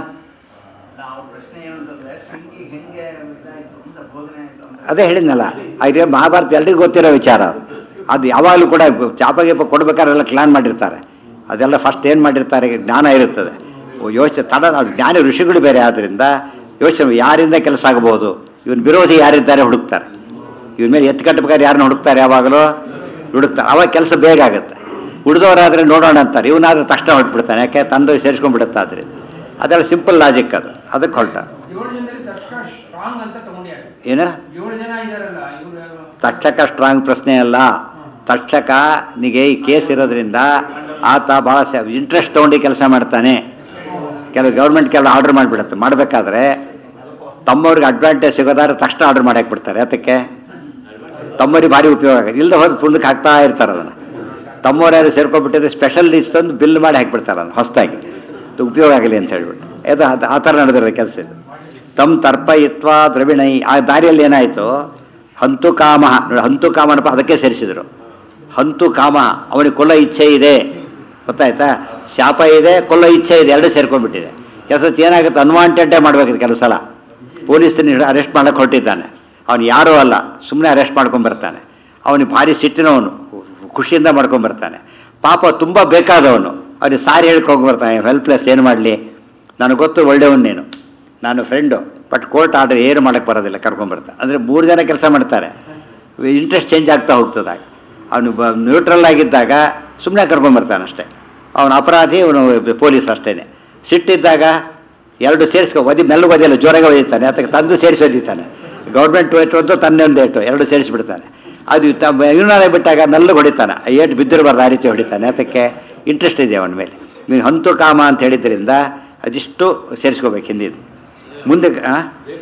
ನಾವು ಪ್ರಶ್ನೆ ಏನಂತಂದ್ರೆ ಸಂಗಿ ಹೆಂಗೆ ಇದಾಯ್ತು ಅಂತ ಬೋಧನೆ ಆಯ್ತು ಅಂತ ಅದೇ ಹೇಳಿದ್ನಲ್ಲ ಹಾಗೆ ಮಹಾಭಾರತ ಎಲ್ರಿಗೂ ಗೊತ್ತಿರೋ ವಿಚಾರ ಅದು ಅದು ಯಾವಾಗಲೂ ಕೂಡ ಚಾಪ ಗೀಪ ಕೊಡ್ಬೇಕಾದ್ರೆ ಎಲ್ಲ ಪ್ಲಾನ್ ಮಾಡಿರ್ತಾರೆ ಅದೆಲ್ಲ ಫಸ್ಟ್ ಏನು ಮಾಡಿರ್ತಾರೆ ಜ್ಞಾನ ಇರುತ್ತದೆ ಓ, ಯೋಚನೆ ತಡ ನಾವು ಜ್ಞಾನಿ ಋಷಿಗಳು ಬೇರೆ ಆದ್ರಿಂದ ಯೋಚನೆ ಯಾರಿಂದ ಕೆಲಸ ಆಗಬಹುದು ಇವನ್ ವಿರೋಧಿ ಯಾರಿದ್ದಾರೆ ಹುಡುಕ್ತಾರೆ ಇವನ್ ಮೇಲೆ ಎತ್ತು ಕಟ್ಟಬೇಕಾದ್ರೆ ಯಾರನ್ನ ಹುಡುಕ್ತಾರೆ ಯಾವಾಗಲೂ ಹುಡುಕ್ತಾರೆ ಅವಾಗ ಕೆಲಸ ಬೇಗ ಆಗುತ್ತೆ ಉಳಿದವರಾದ್ರೆ ನೋಡೋಣ ಅಂತಾರೆ ಇವನಾದ್ರೆ ತಕ್ಷಣ ಹೊರಟ್ಬಿಡ್ತಾನೆ ಯಾಕೆ ತಂದು ಸೇರಿಸ್ಕೊಂಡ್ಬಿಡುತ್ತೆ ಆದ್ರಿಂದ ಅದೆಲ್ಲ ಸಿಂಪಲ್ ಲಾಜಿಕ್ ಅದು ಅದಕ್ಕೆ ಹೊರಟ ಏಳು ಜನದಲ್ಲಿ ತಕ್ಷಕ ಸ್ಟ್ರಾಂಗ್ ಅಂತ ತಗೊಂಡ್ಯಾರೆ ಏನು ಏಳು ಜನ ಇದಾರಲ್ಲ ಇವರು ತಕ್ಷಕ ಸ್ಟ್ರಾಂಗ್ ಪ್ರಶ್ನೆ ಅಲ್ಲ ತಕ್ಷಕ ನಿಗೆ ಈ ಕೇಸ್ ಇರೋದ್ರಿಂದ ಆತ ಭಾಳ ಇಂಟ್ರೆಸ್ಟ್ ತಗೊಂಡು ಕೆಲಸ ಮಾಡ್ತಾನೆ ಕೆಲವು ಗೌರ್ಮೆಂಟ್ ಕೆಲವು ಆರ್ಡರ್ ಮಾಡಿಬಿಡುತ್ತೆ ಮಾಡಬೇಕಾದ್ರೆ ತಮ್ಮವ್ರಿಗೆ ಅಡ್ವಾಂಟೇಜ್ ಸಿಗೋದಾದ್ರೆ ತಕ್ಷಣ ಆರ್ಡರ್ ಮಾಡಿ ಹಾಕ್ಬಿಡ್ತಾರೆ ಅದಕ್ಕೆ ತಮ್ಮವ್ರಿಗೆ ಭಾರಿ ಉಪಯೋಗ ಆಗುತ್ತೆ ಇಲ್ಲದೆ ಹೋದ್ರೆ ಪುಣ್ಯಕ್ಕೆ ಹಾಕ್ತಾ ಇರ್ತಾರೆ ಅದನ್ನು ತಮ್ಮವ್ರು ಯಾರು ಸೇರ್ಕೊಂಡ್ಬಿಟ್ಟಿದ್ರೆ ಸ್ಪೆಷಲ್ ಲೀಸ್ಟ್ ತಂದು ಬಿಲ್ ಮಾಡಿ ಹಾಕ್ಬಿಡ್ತಾರೆ ಅದನ್ನು ಹೊಸದಾಗಿ ಇದು ಉಪಯೋಗ ಆಗಲಿ ಅಂತ ಹೇಳ್ಬಿಟ್ಟು ಇದು ಅದು ಆ ಥರ ನಡೆದಿರೋ ಕೆಲಸ ಇದು ತಮ್ ತರ್ಪಯಿತ್ವ ದ್ರವಿಣೈ ಆ ದಾರಿಯಲ್ಲಿ ಏನಾಯಿತು ಹಂತು ಕಾಮ ನೋಡಿ ಹಂತು ಕಾಮನಪ್ಪ ಅದಕ್ಕೆ ಸೇರಿಸಿದ್ರು ಹಂತು ಕಾಮ ಅವನಿಗೆ ಕೊಲ್ಲೋ ಇಚ್ಛೆ ಇದೆ ಗೊತ್ತಾಯ್ತಾ ಶಾಪ ಇದೆ ಕೊಲ್ಲೋ ಇಚ್ಛೆ ಇದೆ ಎರಡು ಸೇರ್ಕೊಂಡ್ಬಿಟ್ಟಿದೆ ಕೆಲಸ ಏನಾಗುತ್ತೆ ಅನ್ವಾಂಟೆಡ್ಡೇ ಮಾಡ್ಬೇಕು ಕೆಲವು ಸಲ ಪೊಲೀಸನ್ನ ಅರೆಸ್ಟ್ ಮಾಡಕ್ಕೆ ಹೊರಟಿದ್ದಾನೆ ಅವನು ಯಾರೂ ಅಲ್ಲ ಸುಮ್ಮನೆ ಅರೆಸ್ಟ್ ಮಾಡ್ಕೊಂಡ್ ಬರ್ತಾನೆ ಅವನಿಗೆ ಭಾರಿ ಸಿಟ್ಟಿನವನು ಖುಷಿಯಿಂದ ಮಾಡ್ಕೊಂಡ್ ಬರ್ತಾನೆ ಪಾಪ ತುಂಬ ಬೇಕಾದವನು ಅವನಿಗೆ ಸಾರಿ ಹೇಳ್ಕೊಂಡು ಬರ್ತಾನೆ ಹೆಲ್ಪ್ಲೆಸ್ ಏನು ಮಾಡಲಿ ನನಗೆ ಗೊತ್ತು ಒಳ್ಳೆಯವನು ನೀನು ನಾನು ಫ್ರೆಂಡು ಬಟ್ ಕೋರ್ಟ್ ಆರ್ಡರ್ ಏನು ಮಾಡಕ್ಕೆ ಬರೋದಿಲ್ಲ ಕರ್ಕೊಂಡ್ಬರ್ತಾನೆ ಅಂದರೆ ಮೂರು ಜನ ಕೆಲಸ ಮಾಡ್ತಾರೆ ಇಂಟ್ರೆಸ್ಟ್ ಚೇಂಜ್ ಆಗ್ತಾ ಹೋಗ್ತದಾಗ ಅವನು ಬ ನ್ಯೂಟ್ರಲ್ ಆಗಿದ್ದಾಗ ಸುಮ್ಮನೆ ಕರ್ಕೊಂಡ್ಬರ್ತಾನೆ ಅಷ್ಟೇ ಅವನು ಅಪರಾಧಿ ಅವನು ಪೊಲೀಸ್ ಅಷ್ಟೇನೆ ಸಿಟ್ಟಿದ್ದಾಗ ಎರಡು ಸೇರಿಸ್ಕೊ ಒದಿ ಮೆಲ್ಲ ಒದಿಯಲ್ಲ ಜೋರಾಗಿ ಒದಿತಾನೆ ಅದಕ್ಕೆ ತಂದು ಸೇರಿಸಿ ಒದಿತಾನೆ ಗೌರ್ಮೆಂಟ್ ಏಟು ಅಂತ ತನ್ನೇ ಒಂದು ಏಟು ಎರಡು ಸೇರಿಸ್ಬಿಡ್ತಾನೆ ಅದು ಇವನಾರೆ ಬಿಟ್ಟಾಗ ಮೆಲ್ಲಗೆ ಹೊಡಿತಾನೆ ಏಟು ಬಿದ್ದಿರಬಾರ್ದು ಆ ರೀತಿ ಹೊಡಿತಾನೆ ಅದಕ್ಕೆ ಇಂಟ್ರೆಸ್ಟ್ ಇದೆ ಅವನ ಮೇಲೆ ನೀವು ಹಂತು ಕಾಮ ಅಂತ ಹೇಳಿದ್ರಿಂದ ಅದಿಷ್ಟು ಸೇರಿಸ್ಕೋಬೇಕು ಹಿಂದಿದ್ದು ಮುಂದೆ ಆ?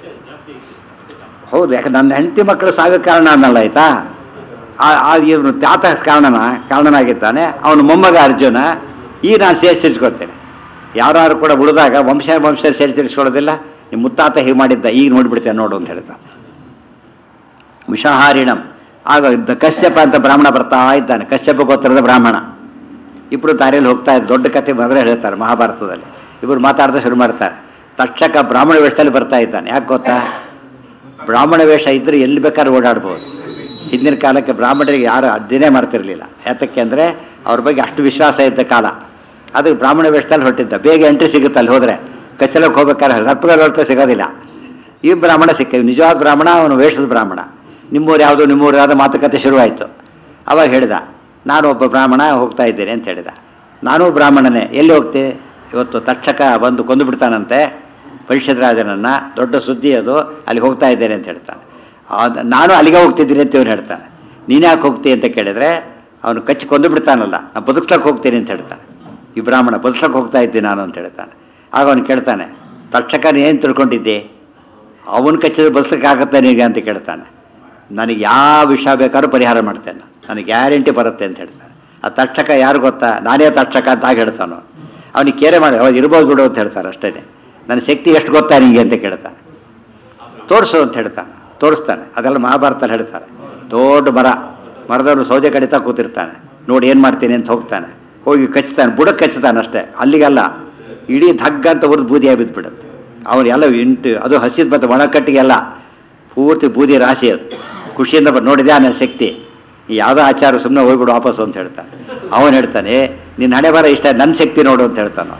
ಹೌದು ಯಾಕೆ ನನ್ನ ಹೆಂಡತಿ ಮಕ್ಕಳು ಸಾವಿಗೆ ಕಾರಣ ಅನ್ನಲ್ಲ ಆಯ್ತಾ ಆ- ಆ ಇವನು ತಾತ ಕಾರಣನ ಕಾರಣನಾಗಿದ್ದಾನೆ ಅವನು ಮೊಮ್ಮಗ ಅರ್ಜುನ ಈಗ ನಾನು ಸೇರಿಸಿ ತಿರ್ಸ್ಕೊಳ್ತೇನೆ ಯಾರು ಕೂಡ ಉಳಿದಾಗ ವಂಶ ವಂಶ ಸೇರಿ ತಿರ್ಸ್ಕೊಳ್ಳೋದಿಲ್ಲ ನಿಮ್ಮ ಮುತ್ತಾತ ಹೀಗೆ ಮಾಡಿದ್ದ ಈಗ ನೋಡ್ಬಿಡ್ತೇನೆ ನೋಡು ಅಂತ ಹೇಳ್ದ ವಿಷಹಾರಿಣಂ ಆಗ ಇದ್ದ ಕಶ್ಯಪ ಅಂತ ಬ್ರಾಹ್ಮಣ ಬರ್ತಾ ಇದ್ದಾನೆ ಕಶ್ಯಪ ಗೋತ್ರದ ಬ್ರಾಹ್ಮಣ ಇಬ್ರು ದಾರಿಯಲ್ಲಿ ಹೋಗ್ತಾ ಇದ್ದ ದೊಡ್ಡ ಕಥೆ ಮೊದಲೇ ಹೇಳ್ತಾರೆ ಮಹಾಭಾರತದಲ್ಲಿ ಇಬ್ರು ಮಾತಾಡ್ತಾ ಶುರು ಮಾಡ್ತಾರೆ ತಕ್ಷಕ ಬ್ರಾಹ್ಮಣ ವೇಷದಲ್ಲಿ ಬರ್ತಾ ಇದ್ದಾನೆ ಯಾಕೆ ಗೊತ್ತಾ ಬ್ರಾಹ್ಮಣ ವೇಷ ಇದ್ರೆ ಎಲ್ಲಿ ಬೇಕಾದ್ರೂ ಓಡಾಡ್ಬೋದು ಹಿಂದಿನ ಕಾಲಕ್ಕೆ ಬ್ರಾಹ್ಮಣರಿಗೆ ಯಾರು ಅಧ್ಯಯನ ಮಾಡ್ತಿರ್ಲಿಲ್ಲ ಯಾತಕ್ಕೆ ಅಂದರೆ ಅವ್ರ ಬಗ್ಗೆ ಅಷ್ಟು ವಿಶ್ವಾಸ ಇದ್ದ ಕಾಲ ಅದಕ್ಕೆ ಬ್ರಾಹ್ಮಣ ವೇಷದಲ್ಲಿ ಹೊರಟಿದ್ದ ಬೇಗ ಎಂಟ್ರಿ ಸಿಗುತ್ತೆ ಅಲ್ಲಿ ಹೋದ್ರೆ ಕಚ್ಚಲಕ್ಕೆ ಹೋಗ್ಬೇಕಾದ್ರೆ ಸರ್ಪದಲ್ಲಿ ಹೊರತ ಸಿಗೋದಿಲ್ಲ ಈ ಬ್ರಾಹ್ಮಣ ಸಿಕ್ಕ ಇವ್ನು ನಿಜವಾದ ಬ್ರಾಹ್ಮಣ ಅವನು ವೇಷದ ಬ್ರಾಹ್ಮಣ ನಿಮ್ಮೂರು ಯಾವುದು ನಿಮ್ಮೂರು ಯಾವುದು ಮಾತುಕತೆ ಶುರುವಾಯಿತು ಅವಾಗ ಹೇಳಿದ ನಾನು ಒಬ್ಬ ಬ್ರಾಹ್ಮಣ ಹೋಗ್ತಾ ಇದ್ದೇನೆ ಅಂತ ಹೇಳಿದ ನಾನು ಬ್ರಾಹ್ಮಣನೇ ಎಲ್ಲಿ ಹೋಗ್ತೆ ಇವತ್ತು ತಕ್ಷಕ ಬಂದು ಕೊಂದು ಬಿಡ್ತಾನಂತೆ ಪರಿಷದ್ರಾಜನನ್ನ ದೊಡ್ಡ ಸುದ್ದಿ ಅದು ಅಲ್ಲಿ ಹೋಗ್ತಾ ಇದ್ದೇನೆ ಅಂತ ಹೇಳ್ತಾನೆ ಆ- ನಾನು ಅಲ್ಲಿಗೆ ಹೋಗ್ತಿದ್ದೀನಿ ಅಂತ ಇವನು ಹೇಳ್ತಾನೆ ನೀನು ಯಾಕೆ ಹೋಗ್ತಿ ಅಂತ ಕೇಳಿದ್ರೆ ಅವನು ಕಚ್ಚಿ ಕೊಂದು ಬಿಡ್ತಾನಲ್ಲ ನಾನು ಬದುಕ್ಲಕ್ಕೆ ಹೋಗ್ತೀನಿ ಅಂತ ಹೇಳ್ತಾನೆ ಈ ಬ್ರಾಹ್ಮಣ ಬದುಕ್ಲಕ್ಕೆ ಹೋಗ್ತಾ ಇದ್ದೀನಿ ನಾನು ಅಂತ ಹೇಳ್ತಾನೆ ಆಗ ಅವನು ಕೇಳ್ತಾನೆ ತಕ್ಷಕ ಏನು ತಿಳ್ಕೊಂಡಿದ್ದೆ ಅವನು ಕಚ್ಚಿದ್ರೆ ಬದುಕಕ್ಕೆ ಆಗುತ್ತೆ ನಿನಗೆ ಅಂತ ಕೇಳ್ತಾನೆ ನನಗೆ ಯಾವ ವಿಷಯ ಬೇಕಾದ್ರೂ ಪರಿಹಾರ ಮಾಡ್ತೇನೆ ನನಗೆ ಗ್ಯಾರಂಟಿ ಬರುತ್ತೆ ಅಂತ ಹೇಳ್ತಾನೆ ಆ ತಕ್ಷಕ ಯಾರು ಗೊತ್ತಾ ನಾನೇ ತಕ್ಷಕ ಅಂತ ಆಗ ಹೇಳ್ತಾನೋ ಅವನಿಗೆ ಕೇರೆ ಮಾಡಿ ಅವಾಗ ಇರ್ಬೋದು ಬಿಡು ಅಂತ ಹೇಳ್ತಾರೆ ಅಷ್ಟೇ ನನ್ನ ಶಕ್ತಿ ಎಷ್ಟು ಗೊತ್ತಾ ನಿಂಗೆ ಅಂತ ಕೇಳ್ತಾನೆ ತೋರಿಸು ಅಂತ ಹೇಳ್ತಾನೆ ತೋರಿಸ್ತಾನೆ ಅದೆಲ್ಲ ಮಹಾಭಾರತದಲ್ಲಿ ಹೇಳ್ತಾರೆ ದೊಡ್ಡ ಮರ ಮರದವನು ಸೌದೆ ಕಡಿತಾ ಕೂತಿರ್ತಾನೆ ನೋಡಿ ಏನು ಮಾಡ್ತೀನಿ ಅಂತ ಹೋಗ್ತಾನೆ ಹೋಗಿ ಕಚ್ತಾನೆ ಬುಡಕ್ಕೆ ಕಚ್ತಾನೆ ಅಷ್ಟೇ ಅಲ್ಲಿಗಲ್ಲ ಇಡೀ ಧಗ್ ಅಂತ ಉರಿದು ಬೂದಿಯಾಗಿ ಬಿದ್ದುಬಿಡುತ್ತೆ ಅವನು ಎಲ್ಲ ಇಂಟು ಅದು ಹಸಿದ ಬತ್ತ ಒಣಕಟ್ಟಿಗೆಲ್ಲ ಪೂರ್ತಿ ಬೂದಿ ರಾಶಿ ಅದು ಖುಷಿಯಿಂದ ಬರ್ ನೋಡಿದೆ ನನ್ನ ಶಕ್ತಿ ಈ ಯಾವುದೋ ಆಚಾರ ಸುಮ್ಮನೆ ಹೋಗ್ಬಿಡು ವಾಪಸ್ಸು ಅಂತ ಹೇಳ್ತಾನೆ ಅವನು ಹೇಳ್ತಾನೆ ನಿನ್ನ ಹಣೆ ಬರ ಇಷ್ಟ ನನ್ನ ಶಕ್ತಿ ನೋಡು ಅಂತ ಹೇಳ್ತಾನೆ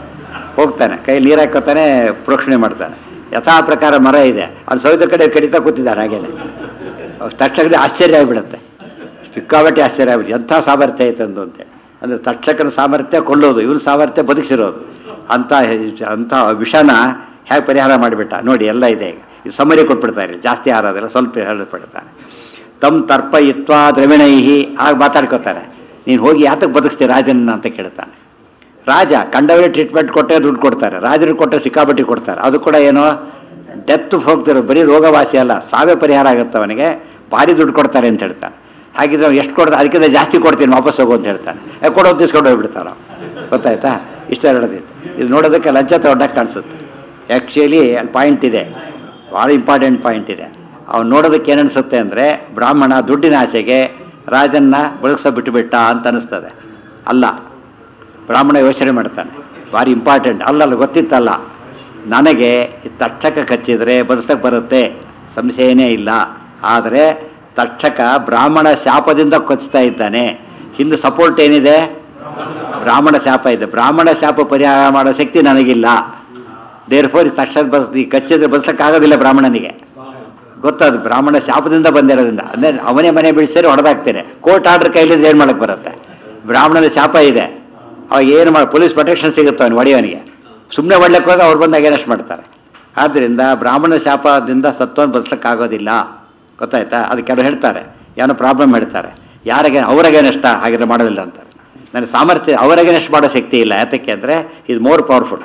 ಹೋಗ್ತಾನೆ ಕೈ ನೀರು ಹಾಕೋತಾನೆ ಪ್ರೋಕ್ಷಣೆ ಮಾಡ್ತಾನೆ ಯಥಾ ಪ್ರಕಾರ ಮರ ಇದೆ ಅದು ಸೌದ ಕಡೆ ಕಡಿತಾ ಕೂತಿದ್ದಾನೆ ಹಾಗೇನೆ ಅವ್ರು ತಕ್ಷಣ ಆಶ್ಚರ್ಯ ಆಗಿಬಿಡುತ್ತೆ ಸಿಕ್ಕಾಬಟ್ಟೆ ಆಶ್ಚರ್ಯ ಆಗ್ಬಿಟ್ಟು ಎಂಥ ಸಾಮರ್ಥ್ಯ ಐತಂದು ಅಂತೇಳಿ ಅಂದರೆ ತಕ್ಷಕನ ಸಾಮರ್ಥ್ಯ ಕೊಳ್ಳೋದು ಇವ್ರ ಸಾಮರ್ಥ್ಯ ಬದುಕಿಸಿರೋದು ಅಂಥ ಅಂಥ ವಿಷನ ಹೇಗೆ ಪರಿಹಾರ ಮಾಡಿಬಿಟ್ಟ ನೋಡಿ ಎಲ್ಲ ಇದೆ ಈಗ ಇದು ಸಮರಿ ಕೊಟ್ಬಿಡ್ತಾರೆ ಜಾಸ್ತಿ ಆರೋದಿಲ್ಲ ಸ್ವಲ್ಪ ಹೇಳಿಬಿಡ್ತಾನೆ ತಮ್ ತರ್ಪ ಇತ್ವಾ ದ್ರವಿಣೈಹಿ ಆಗ ಮಾತಾಡ್ಕೋತಾರೆ ನೀನು ಹೋಗಿ ಯಾತಕ್ಕೆ ಬದುಕಿಸ್ತೀಯ ರಾಜನ ಅಂತ ಕೇಳ್ತಾನೆ ರಾಜ ಕಂಡವರೇ ಟ್ರೀಟ್ಮೆಂಟ್ ಕೊಟ್ಟರೆ ದುಡ್ಡು ಕೊಡ್ತಾರೆ ರಾಜರಿಗೆ ಕೊಟ್ಟರೆ ಸಿಕ್ಕಾಬಟ್ಟಿ ಕೊಡ್ತಾರೆ ಅದು ಕೂಡ ಏನೋ ಡೆತ್ ಹೋಗ್ತಿರೋ ಬರೀ ರೋಗವಾಸಿ ಅಲ್ಲ ಸಾವೇ ಪರಿಹಾರ ಆಗುತ್ತೆ ಅವನಿಗೆ ಭಾರಿ ದುಡ್ಡು ಕೊಡ್ತಾರೆ ಅಂತ ಹೇಳ್ತಾನೆ ಹಾಗಿದ್ರೆ ಅವ್ನು ಎಷ್ಟು ಕೊಡ್ತಾರೆ ಅದಕ್ಕಿಂತ ಜಾಸ್ತಿ ಕೊಡ್ತೀನಿ ವಾಪಸ್ ಹೋಗು ಅಂತ ಹೇಳ್ತಾನೆ ಏ, ಕೊಡೋದು ತಿಸ್ಕೊಂಡು ಹೋಗ್ಬಿಡ್ತಾನೆ ಅವ್ನು. ಗೊತ್ತಾಯ್ತಾ ಇಷ್ಟ ಹೇಳೋದಿತ್ತು ಇದು ನೋಡೋದಕ್ಕೆ ಲಂಚ ತಗೊಂಡಾಗ ಕಾಣಿಸುತ್ತೆ ಆ್ಯಕ್ಚುಲಿ ಅಲ್ಲಿ ಪಾಯಿಂಟ್ ಇದೆ ಭಾಳ ಇಂಪಾರ್ಟೆಂಟ್ ಪಾಯಿಂಟ್ ಇದೆ ಅವ್ನು ನೋಡೋದಕ್ಕೆ ಏನು ಅನಿಸುತ್ತೆ ಅಂದರೆ ಬ್ರಾಹ್ಮಣ ದುಡ್ಡಿನ ಆಸೆಗೆ ರಾಜನ್ನ ಬಳಸ ಬಿಟ್ಟುಬಿಟ್ಟ ಅಂತ ಅನಿಸ್ತದೆ ಅಲ್ಲ ಬ್ರಾಹ್ಮಣ ಯೋಚನೆ ಮಾಡ್ತಾನೆ ಭಾರಿ ಇಂಪಾರ್ಟೆಂಟ್ ಅಲ್ಲಲ್ಲ ಗೊತ್ತಿತ್ತಲ್ಲ ನನಗೆ ಈ ತಕ್ಷಕ ಕಚ್ಚಿದ್ರೆ ಬದುಸ್ತಕ್ಕೆ ಬರುತ್ತೆ ಸಂಶಯನೇ ಇಲ್ಲ ಆದರೆ ತಕ್ಷಕ ಬ್ರಾಹ್ಮಣ ಶಾಪದಿಂದ ಕಚ್ತಾ ಇದ್ದಾನೆ ಹಿಂದೆ ಸಪೋರ್ಟ್ ಏನಿದೆ ಬ್ರಾಹ್ಮಣ ಶಾಪ ಇದೆ ಬ್ರಾಹ್ಮಣ ಶಾಪ ಪರಿಹಾರ ಮಾಡೋ ಶಕ್ತಿ ನನಗಿಲ್ಲ ದೇರ್ ಫೋರ್ ತಕ್ಷಣ ಬಸ್ ಈ ಕಚ್ಚಿದ್ರೆ ಬದುಸಕ್ಕಾಗೋದಿಲ್ಲ ಬ್ರಾಹ್ಮಣನಿಗೆ ಗೊತ್ತದು ಬ್ರಾಹ್ಮಣ ಶಾಪದಿಂದ ಬಂದಿರೋದ್ರಿಂದ ಅಂದರೆ ಅವನೇ ಮನೆ ಬಿಡಿಸಿದ್ರೆ ಹೊಡೆದಾಗ್ತೇನೆ ಕೋರ್ಟ್ ಆರ್ಡರ್ ಕೈಲಿದ್ರೆ ಏನು ಮಾಡಕ್ಕೆ ಬರುತ್ತೆ ಬ್ರಾಹ್ಮಣನ ಶಾಪ ಇದೆ ಅವಾಗ ಏನು ಮಾಡಿ ಪೊಲೀಸ್ ಪ್ರೊಟೆಕ್ಷನ್ ಸಿಗುತ್ತೆ ಅವನು ಒಡೆಯವನಿಗೆ ಸುಮ್ಮನೆ ಹೊಡ್ಲಿಕ್ಕೆ ಹೋಗಿ ಅವ್ರು ಬಂದಾಗ ಏನಷ್ಟು ಮಾಡ್ತಾರೆ ಆದ್ದರಿಂದ ಬ್ರಾಹ್ಮಣ ಶಾಪದಿಂದ ಸತ್ವವನ್ನು ಬದುಸಕ್ಕಾಗೋದಿಲ್ಲ ಗೊತ್ತಾಯ್ತಾ ಅದು ಕೆಲವು ಹೇಳ್ತಾರೆ ಏನೋ ಪ್ರಾಬ್ಲಮ್ ಹೇಳ್ತಾರೆ ಯಾರಿಗೆ ಅವ್ರಿಗೇನಷ್ಟ ಹಾಗಿದ್ರೆ ಮಾಡೋದಿಲ್ಲ ಅಂತಾರೆ ನನ್ನ ಸಾಮರ್ಥ್ಯ ಅವರಿಗೇನಷ್ಟು ಮಾಡೋ ಶಕ್ತಿ ಇಲ್ಲ ಯಾತಕ್ಕೆ ಅಂದರೆ ಇದು ಮೋರ್ ಪವರ್ಫುಲ್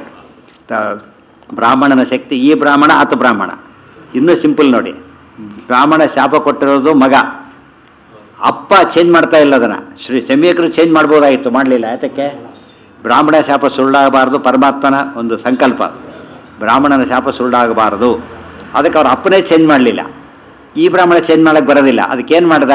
ಬ್ರಾಹ್ಮಣನ ಶಕ್ತಿ ಈ ಬ್ರಾಹ್ಮಣ ಆತ ಬ್ರಾಹ್ಮಣ ಇನ್ನೂ ಸಿಂಪಲ್ ನೋಡಿ ಬ್ರಾಹ್ಮಣ ಶಾಪ ಕೊಟ್ಟಿರೋದು ಮಗ ಅಪ್ಪ ಚೇಂಜ್ ಮಾಡ್ತಾ ಇಲ್ಲ ಅದನ್ನು ಶ್ರೀ ಸಮೀಕರು ಚೇಂಜ್ ಮಾಡ್ಬೋದಾಗಿತ್ತು ಮಾಡಲಿಲ್ಲ ಯಾತಕ್ಕೆ ಬ್ರಾಹ್ಮಣ ಶಾಪ ಸುಳ್ಳಾಗಬಾರದು ಪರಮಾತ್ಮನ ಒಂದು ಸಂಕಲ್ಪ ಬ್ರಾಹ್ಮಣನ ಶಾಪ ಸುಳ್ಳಾಗಬಾರದು ಅದಕ್ಕೆ ಅವ್ರ ಅಪ್ಪನೇ ಚೇಂಜ್ ಮಾಡಲಿಲ್ಲ ಈ ಬ್ರಾಹ್ಮಣ ಚೇಂಜ್ ಮಾಡಕ್ಕೆ ಬರೋದಿಲ್ಲ ಅದಕ್ಕೇನು ಮಾಡ್ದ